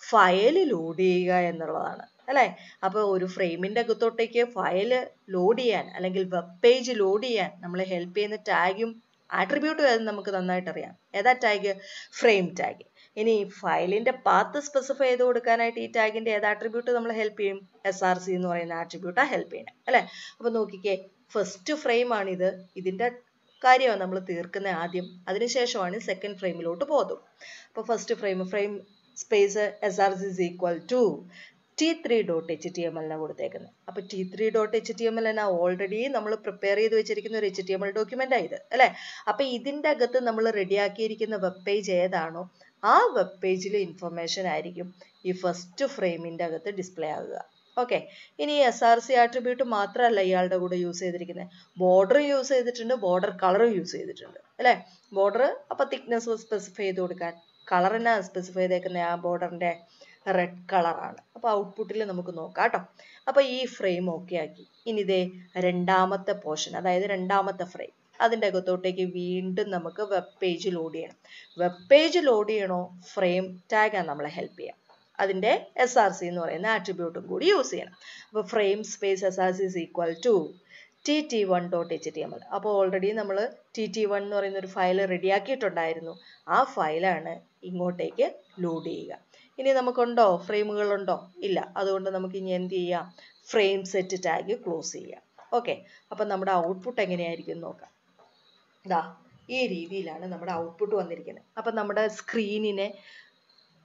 ഫയൽ ലോഡ് ചെയ്യുക എന്നുള്ളതാണ് അല്ലേ അപ്പോൾ ഒരു ഫ്രെയിമിൻ്റെ അകത്തോട്ടേക്ക് ഫയൽ ലോഡ് ചെയ്യാൻ അല്ലെങ്കിൽ വെബ് പേജ് ലോഡ് ചെയ്യാൻ നമ്മളെ ഹെൽപ്പ് ചെയ്യുന്ന ടാഗും ആട്രിബ്യൂട്ടും ഏതെന്ന് നമുക്ക് നന്നായിട്ട് അറിയാം ഏതാ ടാഗ് ഫ്രെയിം ടാഗ് ഇനി ഫയലിൻ്റെ പാത്ത് സ്പെസിഫൈ ചെയ്ത് കൊടുക്കാനായിട്ട് ഈ ടാഗിൻ്റെ ഏത് ആട്രിബ്യൂട്ട് നമ്മൾ ഹെൽപ്പ് ചെയ്യും എസ് ആർ സി എന്ന് പറയുന്ന ആട്രിബ്യൂട്ടാണ് ഹെൽപ്പ് ചെയ്യണം അല്ലേ അപ്പോൾ നോക്കിക്കേ ഫസ്റ്റ് ഫ്രെയിം ആണിത് ഇതിൻ്റെ കാര്യമാണ് നമ്മൾ തീർക്കുന്നത് ആദ്യം അതിനുശേഷമാണ് സെക്കൻഡ് ഫ്രെയിമിലോട്ട് പോകുന്നത് അപ്പോൾ first frame frame space S R C is equal to T three dot H T M എല്ലിനാണ് കൊടുത്തേക്കുന്നത് അപ്പോൾ T three dot H T M L എന്നാ ഓൾറെഡി നമ്മൾ പ്രിപ്പയർ ചെയ്ത് വെച്ചിരിക്കുന്ന ഒരു H T M L document ഇത് അല്ലേ അപ്പോൾ ഇതിൻ്റെ അകത്ത് നമ്മൾ റെഡിയാക്കിയിരിക്കുന്ന വെബ് പേജ് ഏതാണോ ആ വെബ് പേജിലെ ഇൻഫർമേഷൻ ആയിരിക്കും ഈ ഫസ്റ്റ് ഫ്രെയിമിൻ്റെ അകത്ത് ഡിസ്പ്ലേ ആകുക ഓക്കെ ഇനി എസ് ആർ സി ആട്രിബ്യൂട്ട് മാത്രമല്ല ഇയാളുടെ കൂടെ യൂസ് ചെയ്തിരിക്കുന്നത് ബോർഡർ യൂസ് ചെയ്തിട്ടുണ്ട് ബോർഡർ കളറും യൂസ് ചെയ്തിട്ടുണ്ട് അല്ലേ ബോർഡർ അപ്പോൾ തിക്നെസ് സ്പെസിഫൈ ചെയ്ത് കൊടുക്കാൻ കളറിനാ സ്പെസിഫൈ ചെയ്തേക്കുന്ന ആ ബോർഡറിൻ്റെ റെഡ് കളറാണ് അപ്പോൾ ഔട്ട്പുട്ടിൽ നമുക്ക് നോക്കാം കേട്ടോ അപ്പോൾ ഈ ഫ്രെയിം ഓക്കെ ആക്കി ഇനി ഇതേ രണ്ടാമത്തെ പോർഷൻ അതായത് രണ്ടാമത്തെ ഫ്രെയിം അതിൻ്റെ അകത്തോട്ടേക്ക് വീണ്ടും നമുക്ക് വെബ് പേജ് ലോഡ് ചെയ്യണം വെബ് പേജ് ലോഡ് ചെയ്യണോ ഫ്രെയിം ടാഗാണ് നമ്മളെ ഹെൽപ്പ് ചെയ്യാം അതിൻ്റെ എസ് ആർ സി എന്ന് പറയുന്ന ആട്രിബ്യൂട്ടും കൂടി യൂസ് ചെയ്യണം അപ്പോൾ frame space S R C is equal to T T one dot H T M L അപ്പോൾ ഓൾറെഡി നമ്മൾ ടി ടി വൺ എന്ന് പറയുന്ന ഒരു ഫയൽ റെഡിയാക്കിയിട്ടുണ്ടായിരുന്നു ആ ഫയലാണ് ഇങ്ങോട്ടേക്ക് ലോഡ് ചെയ്യുക ഇനി നമുക്കുണ്ടോ ഫ്രെയിമുകളുണ്ടോ ഇല്ല അതുകൊണ്ട് നമുക്ക് ഇനി എന്ത് ചെയ്യാം ഫ്രെയിം സെറ്റ് ടാഗ് ക്ലോസ് ചെയ്യാം ഓക്കെ അപ്പം നമ്മുടെ ഔട്ട്പുട്ട് എങ്ങനെയായിരിക്കും നോക്കാം ഇതാ ഈ രീതിയിലാണ് നമ്മുടെ ഔട്ട്പുട്ട് വന്നിരിക്കുന്നത് അപ്പം നമ്മുടെ സ്ക്രീനിനെ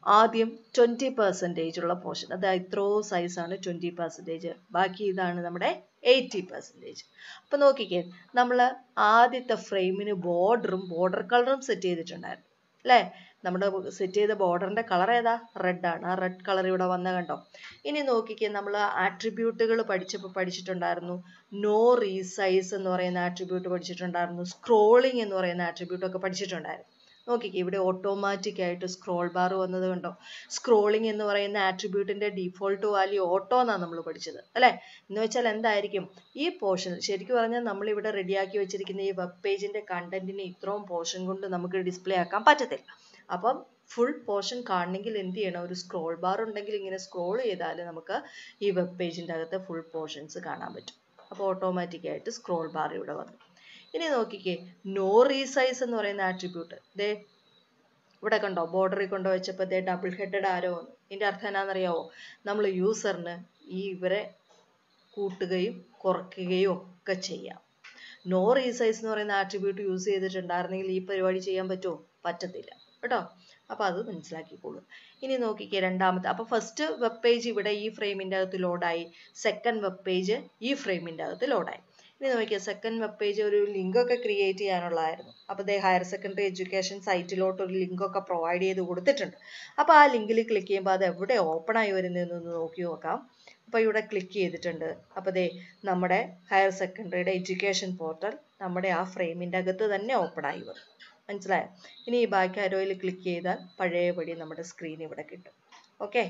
ആദ്യം ട്വൻറ്റി പെർസെൻറ്റേജ് ഉള്ള പോർഷൻ അതായത് ഇത്രോ സൈസാണ് ട്വൻറ്റി പെർസെൻറ്റേജ് ബാക്കി ഇതാണ് നമ്മുടെ എയ്റ്റി പെർസെൻറ്റേജ് അപ്പോൾ നോക്കിക്കേ നമ്മൾ ആദ്യത്തെ ഫ്രെയിമിന് ബോർഡറും ബോർഡർ കളറും സെറ്റ് ചെയ്തിട്ടുണ്ടായിരുന്നു അല്ലേ നമ്മുടെ സെറ്റ് ചെയ്ത ബോർഡറിൻ്റെ കളർ ഏതാ റെഡ് ആണ് ആ റെഡ് കളർ ഇവിടെ വന്ന കണ്ടോ ഇനി നോക്കിക്കേ നമ്മൾ ആട്രിബ്യൂട്ടുകൾ പഠിച്ചപ്പോൾ പഠിച്ചിട്ടുണ്ടായിരുന്നു നോ റീസൈസ് എന്ന് പറയുന്ന ആട്രിബ്യൂട്ട് പഠിച്ചിട്ടുണ്ടായിരുന്നു സ്ക്രോളിംഗ് എന്ന് പറയുന്ന ആട്രിബ്യൂട്ട് ഒക്കെ പഠിച്ചിട്ടുണ്ടായിരുന്നു നോക്കിക്കേ ഇവിടെ ഓട്ടോമാറ്റിക് ആയിട്ട് സ്ക്രോൾ ബാർ വന്നത് കണ്ടോ സ്ക്രോളിംഗ് എന്ന് പറയുന്ന ആട്രിബ്യൂട്ടിന്റെ ഡിഫോൾട്ട് വാല്യൂ ഓട്ടോ എന്നാണ് നമ്മൾ പഠിച്ചത് അല്ലേ എന്ന് വെച്ചാൽ എന്തായിരിക്കും ഈ പോർഷൻ ശരിക്കും പറഞ്ഞാൽ നമ്മൾ ഇവിടെ റെഡിയാക്കി വെച്ചിരിക്കുന്ന ഈ വെബ് പേജിന്റെ കണ്ടന്റിനെ ഇത്രയും പോർഷൻ കൊണ്ട് നമുക്ക് ഡിസ്പ്ലേ ആക്കാൻ പറ്റത്തില്ല അപ്പം ഫുൾ പോർഷൻ കാണണമെങ്കിൽ എന്ത് ചെയ്യണം ഒരു സ്ക്രോൾ ബാർ ഉണ്ടെങ്കിൽ ഇങ്ങനെ സ്ക്രോൾ ചെയ്താൽ നമുക്ക് ഈ വെബ് പേജിന്റെ അകത്ത് ഫുൾ പോർഷൻസ് കാണാൻ പറ്റും അപ്പോൾ ഓട്ടോമാറ്റിക് ആയിട്ട് സ്ക്രോൾ ബാർ ഇവിടെ വന്നു ഇനി നോക്കിക്കേ നോ റീസൈസ് എന്ന് പറയുന്ന ആട്രിബ്യൂട്ട് ദേ ഇവിടെ കണ്ടോ ബോർഡറിൽ കൊണ്ടു വെച്ചപ്പോൾ ദേ ഡബിൾ ഹെഡഡ് ആരോ വന്നു ഇതിന്റെ അർത്ഥം എന്നാണെന്നറിയാവോ നമ്മൾ യൂസറിന് ഈ ഇവരെ കൂട്ടുകയും കുറയ്ക്കുകയും ഒക്കെ ചെയ്യാം നോ റീസൈസ് എന്ന് പറയുന്ന ആട്രിബ്യൂട്ട് യൂസ് ചെയ്തിട്ടുണ്ടായിരുന്നെങ്കിൽ ഈ പരിപാടി ചെയ്യാൻ പറ്റുമോ പറ്റത്തില്ല കേട്ടോ അപ്പോൾ അത് മനസ്സിലാക്കിക്കോളൂ ഇനി നോക്കിക്കേ രണ്ടാമത്തെ അപ്പോൾ ഫസ്റ്റ് വെബ് പേജ് ഇവിടെ ഈ ഫ്രെയിമിൻ്റെ അകത്ത് ലോഡായി സെക്കൻഡ് വെബ് പേജ് ഈ ഫ്രെയിമിൻ്റെ അകത്ത് ലോഡായി ഇനി നോക്കിയാൽ സെക്കൻഡ് വെബ് പേജ് ഒരു ലിങ്ക് ഒക്കെ ക്രിയേറ്റ് ചെയ്യാനുള്ളതായിരുന്നു അപ്പോൾ ദേ ഹയർ സെക്കൻഡറി എഡ്യൂക്കേഷൻ സൈറ്റിലോട്ട് ഒരു ലിങ്ക് ഒക്കെ പ്രൊവൈഡ് ചെയ്ത് കൊടുത്തിട്ടുണ്ട് അപ്പോൾ ആ ലിങ്കിൽ ക്ലിക്ക് ചെയ്യുമ്പോൾ അത് എവിടെ ഓപ്പൺ ആയി വരുന്നതെന്നൊന്ന് നോക്കി നോക്കാം അപ്പോൾ ഇവിടെ ക്ലിക്ക് ചെയ്തിട്ടുണ്ട് അപ്പോൾ ദേ നമ്മുടെ ഹയർ സെക്കൻഡറിയുടെ എഡ്യൂക്കേഷൻ പോർട്ടൽ നമ്മുടെ ആ ഫ്രെയിമിൻ്റെ അകത്ത് തന്നെ ഓപ്പൺ ആയി വരും മനസ്സിലായോ ഇനി ഈ ബാക്ക് ആരോയിൽ ക്ലിക്ക് ചെയ്താൽ പഴയപടി നമ്മുടെ സ്ക്രീൻ ഇവിടെ കിട്ടും ഓക്കെ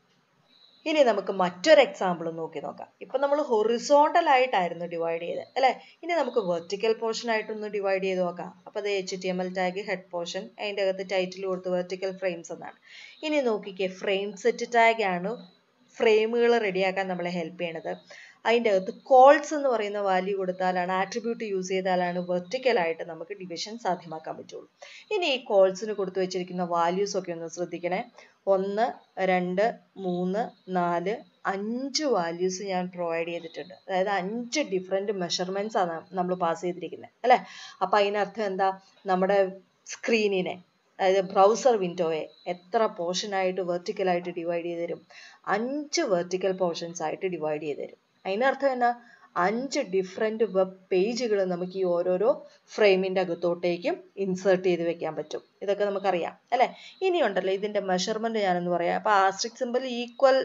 ഇനി നമുക്ക് മറ്റൊരു എക്സാമ്പിൾ നോക്കി നോക്കാം ഇപ്പൊ നമ്മൾ ഹൊറിസോണ്ടൽ ആയിട്ടായിരുന്നു ഡിവൈഡ് ചെയ്തത് അല്ലെ ഇനി നമുക്ക് വെർട്ടിക്കൽ പോർഷൻ ആയിട്ടൊന്ന് ഡിവൈഡ് ചെയ്ത് നോക്കാം അപ്പൊ അത് H T M L tag head portion അതിൻ്റെ അകത്ത് ടൈറ്റിൽ കൊടുത്ത് വെർട്ടിക്കൽ ഫ്രെയിംസ് എന്നാണ് ഇനി നോക്കിക്കേ ഫ്രെയിം സെറ്റ് ടാഗ് ആണ് ഫ്രെയിമുകൾ റെഡിയാക്കാൻ നമ്മളെ ഹെൽപ്പ് ചെയ്യണത് അതിൻ്റെ അകത്ത് കോൾസ് എന്ന് പറയുന്ന വാല്യൂ കൊടുത്താലാണ് ആട്രിബ്യൂട്ട് യൂസ് ചെയ്താലാണ് വെർട്ടിക്കൽ ആയിട്ട് നമുക്ക് ഡിവിഷൻ സാധ്യമാക്കാൻ പറ്റുള്ളൂ ഇനി ഈ കോൾസിന് കൊടുത്തു വെച്ചിരിക്കുന്ന വാല്യൂസ് ഒക്കെ ഒന്ന് ശ്രദ്ധിക്കണേ ഒന്ന് രണ്ട് മൂന്ന് നാല് അഞ്ച് വാല്യൂസ് ഞാൻ പ്രൊവൈഡ് ചെയ്തിട്ടുണ്ട് അതായത് അഞ്ച് ഡിഫറെൻറ്റ് മെഷർമെൻറ്റ്സ് ആണ് നമ്മൾ പാസ് ചെയ്തിരിക്കുന്നത് അല്ലേ അപ്പം അതിനർത്ഥം എന്താ നമ്മുടെ സ്ക്രീനിനെ അതായത് ബ്രൗസർ വിൻഡോയെ എത്ര പോർഷനായിട്ട് വെർട്ടിക്കലായിട്ട് ഡിവൈഡ് ചെയ്ത് തരും അഞ്ച് വെർട്ടിക്കൽ പോർഷൻസ് ആയിട്ട് ഡിവൈഡ് ചെയ്ത് തരും അതിനർത്ഥം എന്നാ അഞ്ച് ഡിഫറെൻറ്റ് വെബ് പേജുകൾ നമുക്ക് ഈ ഓരോരോ ഫ്രെയിമിൻ്റെ അകത്തോട്ടേക്കും ഇൻസേർട്ട് ചെയ്ത് വെക്കാൻ പറ്റും ഇതൊക്കെ നമുക്കറിയാം അല്ലേ ഇനിയുണ്ടല്ലോ ഇതിൻ്റെ മെഷർമെൻറ്റ് ഞാനെന്ന് പറയാം അപ്പോൾ ആസ്ട്രിക് സിമ്പിൾ ഈക്വൽ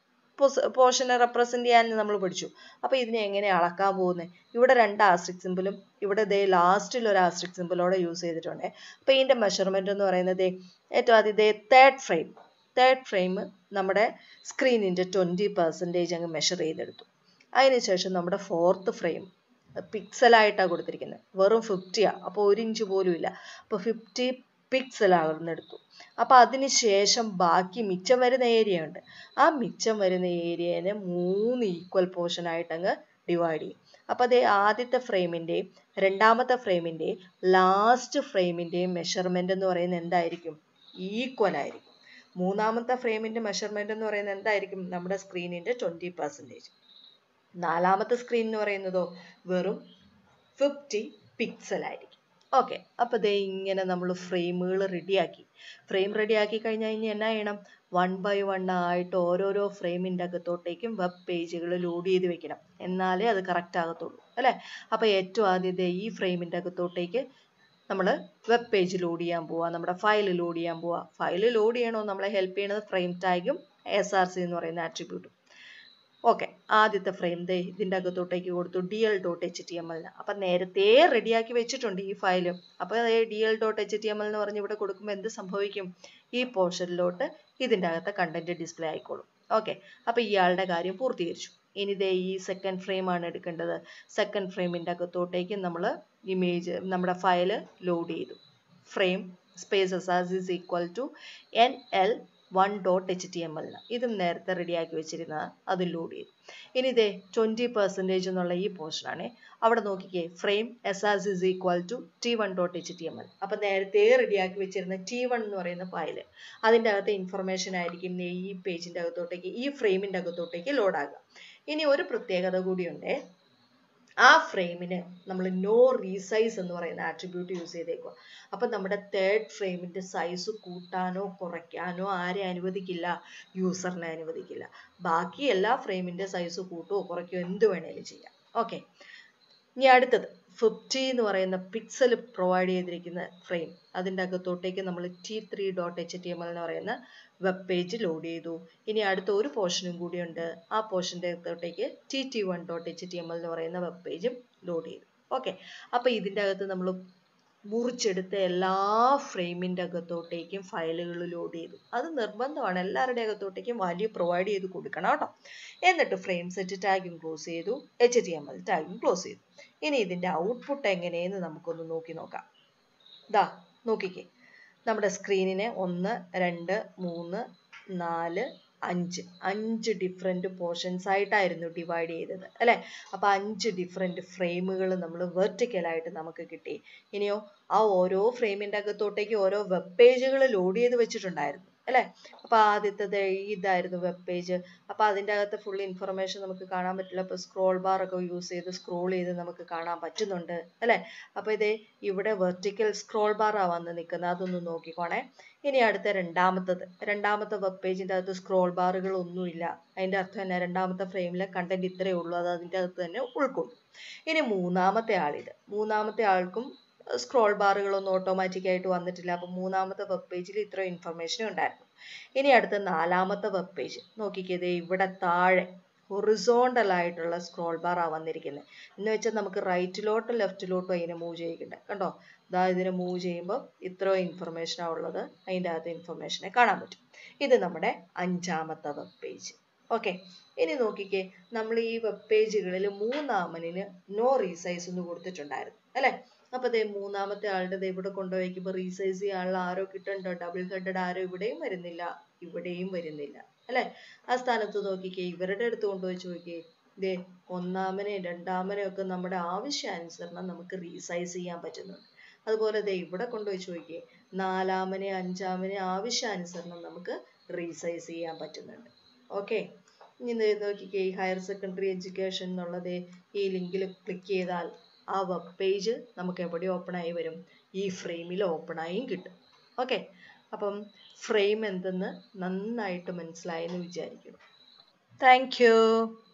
പോർഷനെ റെപ്രസെന്റ് ചെയ്യാൻ നമ്മൾ പഠിച്ചു അപ്പോൾ ഇതിനെ എങ്ങനെ അളക്കാൻ പോകുന്നത് ഇവിടെ രണ്ട് ആസ്ട്രിക് സിമ്പിളും ഇവിടെ ദേ ലാസ്റ്റിൽ ഒരു ആസ്ട്രിക് സിമ്പിളോടെ യൂസ് ചെയ്തിട്ടുണ്ട് അപ്പോൾ ഇതിൻ്റെ മെഷർമെൻറ്റ് എന്ന് പറയുന്നത് ഏറ്റവും ആദ്യം ദേ തേർഡ് ഫ്രെയിം തേർഡ് ഫ്രെയിം നമ്മുടെ സ്ക്രീനിൻ്റെ ട്വൻറ്റി പെർസെൻറ്റേജ് അങ്ങ് മെഷർ ചെയ്തെടുത്തു അതിനുശേഷം നമ്മുടെ ഫോർത്ത് ഫ്രെയിം പിക്സലായിട്ടാണ് കൊടുത്തിരിക്കുന്നത് വെറും ഫിഫ്റ്റിയാണ് അപ്പോൾ ഒരു ഇഞ്ച് പോലും ഇല്ല അപ്പോൾ ഫിഫ്റ്റി പിക്സൽ അളന്നെടുത്തു അപ്പോൾ അതിന് ശേഷം ബാക്കി മിച്ചം വരുന്ന ഏരിയ ഉണ്ട് ആ മിച്ചം വരുന്ന ഏരിയനെ മൂന്ന് ഈക്വൽ പോർഷൻ ആയിട്ട് അങ്ങ് ഡിവൈഡ് ചെയ്യും അപ്പോൾ അതേ ആദ്യത്തെ ഫ്രെയിമിൻ്റെയും രണ്ടാമത്തെ ഫ്രെയിമിൻ്റെയും ലാസ്റ്റ് ഫ്രെയിമിൻ്റെയും മെഷർമെൻ്റ് എന്ന് പറയുന്നത് എന്തായിരിക്കും ഈക്വൽ ആയിരിക്കും മൂന്നാമത്തെ ഫ്രെയിമിൻ്റെ മെഷർമെൻ്റ് എന്ന് പറയുന്നത് എന്തായിരിക്കും നമ്മുടെ സ്ക്രീനിൻ്റെ ട്വൻറ്റി പെർസെൻറ്റേജ് നാലാമത്തെ സ്ക്രീൻ എന്ന് പറയുന്നതോ വെറും ഫിഫ്റ്റി പിക്സൽ ആയിരിക്കും ഓക്കെ അപ്പോൾ ദേ ഇങ്ങനെ നമ്മൾ ഫ്രെയിമുകൾ റെഡിയാക്കി ഫ്രെയിം റെഡിയാക്കി കഴിഞ്ഞാൽ ഇനി എന്നാ ചെയ്യണം വൺ ബൈ വൺ ആയിട്ട് ഓരോരോ ഫ്രെയിമിൻ്റെ അകത്തോട്ടേക്കും വെബ് പേജുകൾ ലോഡ് ചെയ്ത് വെക്കണം എന്നാലേ അത് കറക്റ്റ് ആകത്തുള്ളൂ അല്ലേ അപ്പോൾ ഏറ്റവും ആദ്യത്തെ ഈ ഫ്രെയിമിൻ്റെ അകത്തോട്ടേക്ക് നമ്മൾ വെബ് പേജ് ലോഡ് ചെയ്യാൻ പോവുക നമ്മുടെ ഫയൽ ലോഡ് ചെയ്യാൻ പോവുക ഫയൽ ലോഡ് ചെയ്യണോ നമ്മളെ ഹെൽപ്പ് ചെയ്യണത് ഫ്രെയിം ടാഗും എസ് ആർ സി എന്ന് പറയുന്ന ആട്രിബ്യൂട്ടും ഓക്കെ ആദ്യത്തെ ഫ്രെയിം ദേ ഇതിൻ്റെ അകത്തോട്ടേക്ക് കൊടുത്തു D L dot H T M L അപ്പം നേരത്തെ റെഡിയാക്കി വെച്ചിട്ടുണ്ട് ഈ ഫയൽ അപ്പോൾ D L dot H T M L എന്ന് പറഞ്ഞ് ഇവിടെ കൊടുക്കുമ്പോൾ എന്ത് സംഭവിക്കും ഈ പോർഷനിലോട്ട് ഇതിൻ്റെ അകത്തെ കണ്ടന്റ് ഡിസ്പ്ലേ ആയിക്കോളും ഓക്കെ അപ്പോൾ ഇയാളുടെ കാര്യം പൂർത്തീകരിച്ചു ഇനി ദേ ഈ സെക്കൻഡ് ഫ്രെയിം ആണ് എടുക്കേണ്ടത് സെക്കൻഡ് ഫ്രെയിമിൻ്റെ അകത്തോട്ടേക്ക് നമ്മൾ ഇമേജ് നമ്മുടെ ഫയൽ ലോഡ് ചെയ്തു frame spaces as is equal to N L one dot H T M L ഇതും നേരത്തെ റെഡിയാക്കി വെച്ചിരുന്ന അത് ലോഡ് ചെയ്തു ഇനി ഇതേ ട്വൻറ്റി പെർസെൻറ്റേജ് എന്നുള്ള ഈ പോർഷനാണ് അവിടെ നോക്കിക്കേ frame S as is equal to T one dot H T M L അപ്പം നേരത്തെ റെഡിയാക്കി വെച്ചിരുന്ന ടി വൺ എന്ന് പറയുന്ന ഫയല് അതിൻ്റെ അകത്തെ ഇൻഫർമേഷൻ ആയിരിക്കും ഈ പേജിൻ്റെ അകത്തോട്ടേക്ക് ഈ ഫ്രെയിമിൻ്റെ അകത്തോട്ടേക്ക് ലോഡ് ആകുക ഇനി ഒരു പ്രത്യേകത കൂടിയുണ്ട് ആ ഫ്രെയിമിന് നമ്മൾ നോ റീസൈസ് എന്ന് പറയുന്ന ആട്രിബ്യൂട്ട് യൂസ് ചെയ്തേക്കുക അപ്പം നമ്മുടെ തേർഡ് ഫ്രെയിമിൻ്റെ സൈസ് കൂട്ടാനോ കുറയ്ക്കാനോ ആരെ അനുവദിക്കില്ല യൂസറിനെ അനുവദിക്കില്ല ബാക്കി എല്ലാ ഫ്രെയിമിൻ്റെ സൈസ് കൂട്ടുകയോ കുറയ്ക്കുകയോ എന്ത് വേണേലും ചെയ്യാം ഓക്കെ ഇനി അടുത്തത് ഫിഫ്റ്റി എന്ന് പറയുന്ന പിക്സൽ പ്രൊവൈഡ് ചെയ്തിരിക്കുന്ന ഫ്രെയിം അതിൻ്റെ അകത്തോട്ടേക്ക് നമ്മൾ T three dot H T M L എന്ന് പറയുന്ന വെബ് പേജ് ലോഡ് ചെയ്തു ഇനി അടുത്ത ഒരു പോർഷനും കൂടിയുണ്ട് ആ പോർഷൻ്റെ അകത്തോട്ടേക്ക് T T one dot H T M L എന്ന് പറയുന്ന വെബ് പേജും ലോഡ് ചെയ്തു ഓക്കെ അപ്പോൾ ഇതിൻ്റെ അകത്ത് നമ്മൾ മുറിച്ചെടുത്ത എല്ലാ ഫ്രെയിമിൻ്റെ അകത്തോട്ടേക്കും ഫയലുകൾ ലോഡ് ചെയ്തു അത് നിർബന്ധമാണ് എല്ലാവരുടെ അകത്തോട്ടേക്കും വാല്യൂ പ്രൊവൈഡ് ചെയ്ത് കൊടുക്കണം കേട്ടോ എന്നിട്ട് ഫ്രെയിം സെറ്റ് ടാഗും ക്ലോസ് ചെയ്തു എച്ച് ടി എം എൽ ടാഗും ക്ലോസ് ചെയ്തു ഇനി ഇതിൻ്റെ ഔട്ട്പുട്ട് എങ്ങനെയെന്ന് നമുക്കൊന്ന് നോക്കി നോക്കാം ദാ നോക്കിക്കേ നമ്മുടെ സ്ക്രീനിനെ ഒന്ന് രണ്ട് മൂന്ന് നാല് അഞ്ച് അഞ്ച് ഡിഫറെൻറ്റ് പോർഷൻസ് ആയിട്ടായിരുന്നു ഡിവൈഡ് ചെയ്തത് അല്ലേ അപ്പോൾ അഞ്ച് ഡിഫറെൻറ്റ് ഫ്രെയിമുകൾ നമ്മൾ വെർട്ടിക്കലായിട്ട് നമുക്ക് കിട്ടി ഇനിയോ ആ ഓരോ ഫ്രെയിമിൻ്റെ അകത്തോട്ടേക്ക് ഓരോ വെബ് പേജുകൾ ലോഡ് ചെയ്ത് വെച്ചിട്ടുണ്ടായിരുന്നു അല്ലേ അപ്പോൾ ആദ്യത്തത് ഇതായിരുന്നു വെബ് പേജ് അപ്പോൾ അതിൻ്റെ അകത്ത് ഫുൾ ഇൻഫർമേഷൻ നമുക്ക് കാണാൻ പറ്റില്ല അപ്പോൾ സ്ക്രോൾ ബാർ ഒക്കെ യൂസ് ചെയ്ത് സ്ക്രോൾ ചെയ്ത് നമുക്ക് കാണാൻ പറ്റുന്നുണ്ട് അല്ലേ അപ്പോൾ ഇതേ ഇവിടെ വെർട്ടിക്കൽ സ്ക്രോൾ ബാറാണ് വന്ന് നിൽക്കുന്നത് അതൊന്ന് നോക്കിക്കോണേ ഇനി അടുത്ത രണ്ടാമത്തത് രണ്ടാമത്തെ വെബ് പേജിൻ്റെ അകത്ത് സ്ക്രോൾ ബാറുകൾ ഒന്നുമില്ല അതിൻ്റെ അർത്ഥം തന്നെ രണ്ടാമത്തെ ഫ്രെയിമിലെ കണ്ടന്റ് ഇത്രയേ ഉള്ളൂ അത് അതിൻ്റെ അകത്ത് തന്നെ ഉൾക്കൊള്ളും ഇനി മൂന്നാമത്തെ ആളിത് മൂന്നാമത്തെ ആൾക്കും സ്ക്രോൾ ബാറുകളൊന്നും ഓട്ടോമാറ്റിക് ആയിട്ട് വന്നിട്ടില്ല അപ്പം മൂന്നാമത്തെ വെബ് പേജിൽ ഇത്ര ഇൻഫർമേഷൻ ഉണ്ടായിരുന്നു ഇനി അടുത്ത നാലാമത്തെ വെബ് പേജ് നോക്കിക്കേ ഇവിടെ താഴെ ഹൊറിസോണ്ടൽ ആയിട്ടുള്ള സ്ക്രോൾ ബാർ ആ വന്നിരിക്കുന്നത് എന്ന് വെച്ചാൽ നമുക്ക് റൈറ്റിലോട്ടും ലെഫ്റ്റിലോട്ടും അതിനെ മൂവ് ചെയ്യിക്കണ്ടേ കണ്ടോ ഇതാ ഇതിനെ മൂവ് ചെയ്യുമ്പോൾ ഇത്ര ഇൻഫർമേഷനാണ് ഉള്ളത് അതിൻ്റെ അകത്ത് ഇൻഫർമേഷനെ കാണാൻ പറ്റും ഇത് നമ്മുടെ അഞ്ചാമത്തെ വെബ് പേജ് ഓക്കെ ഇനി നോക്കിക്കേ നമ്മൾ ഈ വെബ് പേജുകളിൽ മൂന്നാമനിന് നോ റീസൈസ് എന്ന് കൊടുത്തിട്ടുണ്ടായിരുന്നു അല്ലേ അപ്പോൾ ദേ മൂന്നാമത്തെ ആളുടെ ദേ ഇവിടെ കൊണ്ടുപോയിക്കുമ്പോൾ റീസൈസ് ചെയ്യാനുള്ള ആരോ കിട്ടുന്നുണ്ടോ ഡബിൾ ഹെഡഡ് ആരോ ഇവിടെയും വരുന്നില്ല ഇവിടെയും വരുന്നില്ല അല്ലേ ആ സ്ഥാനത്ത് നോക്കിക്കേ ഇവരുടെ അടുത്ത് കൊണ്ടുപോയി ചോദിക്കേ ദേ ഒന്നാമനെയും രണ്ടാമനെയും ഒക്കെ നമ്മുടെ ആവശ്യാനുസരണം നമുക്ക് റീസൈസ് ചെയ്യാൻ പറ്റുന്നുണ്ട് അതുപോലെ ദേ ഇവിടെ കൊണ്ടുപോയി ചോദിക്കേ നാലാമനെ അഞ്ചാമനെ ആവശ്യാനുസരണം നമുക്ക് റീസൈസ് ചെയ്യാൻ പറ്റുന്നുണ്ട് ഓക്കെ ഇനി ദേ നോക്കിക്കേ ഈ ഹയർ സെക്കൻഡറി എഡ്യൂക്കേഷൻ എന്നുള്ളത് ഈ ലിങ്കിൽ ക്ലിക്ക് ചെയ്താൽ ആ വെബ് പേജ് നമുക്ക് എവിടെ ഓപ്പൺ ആയി വരും ഈ ഫ്രെയിമിൽ ഓപ്പൺ ആയും കിട്ടും ഓക്കെ അപ്പം ഫ്രെയിം എന്തെന്ന് നന്നായിട്ട് മനസ്സിലായെന്ന് വിചാരിക്കുന്നു താങ്ക് യു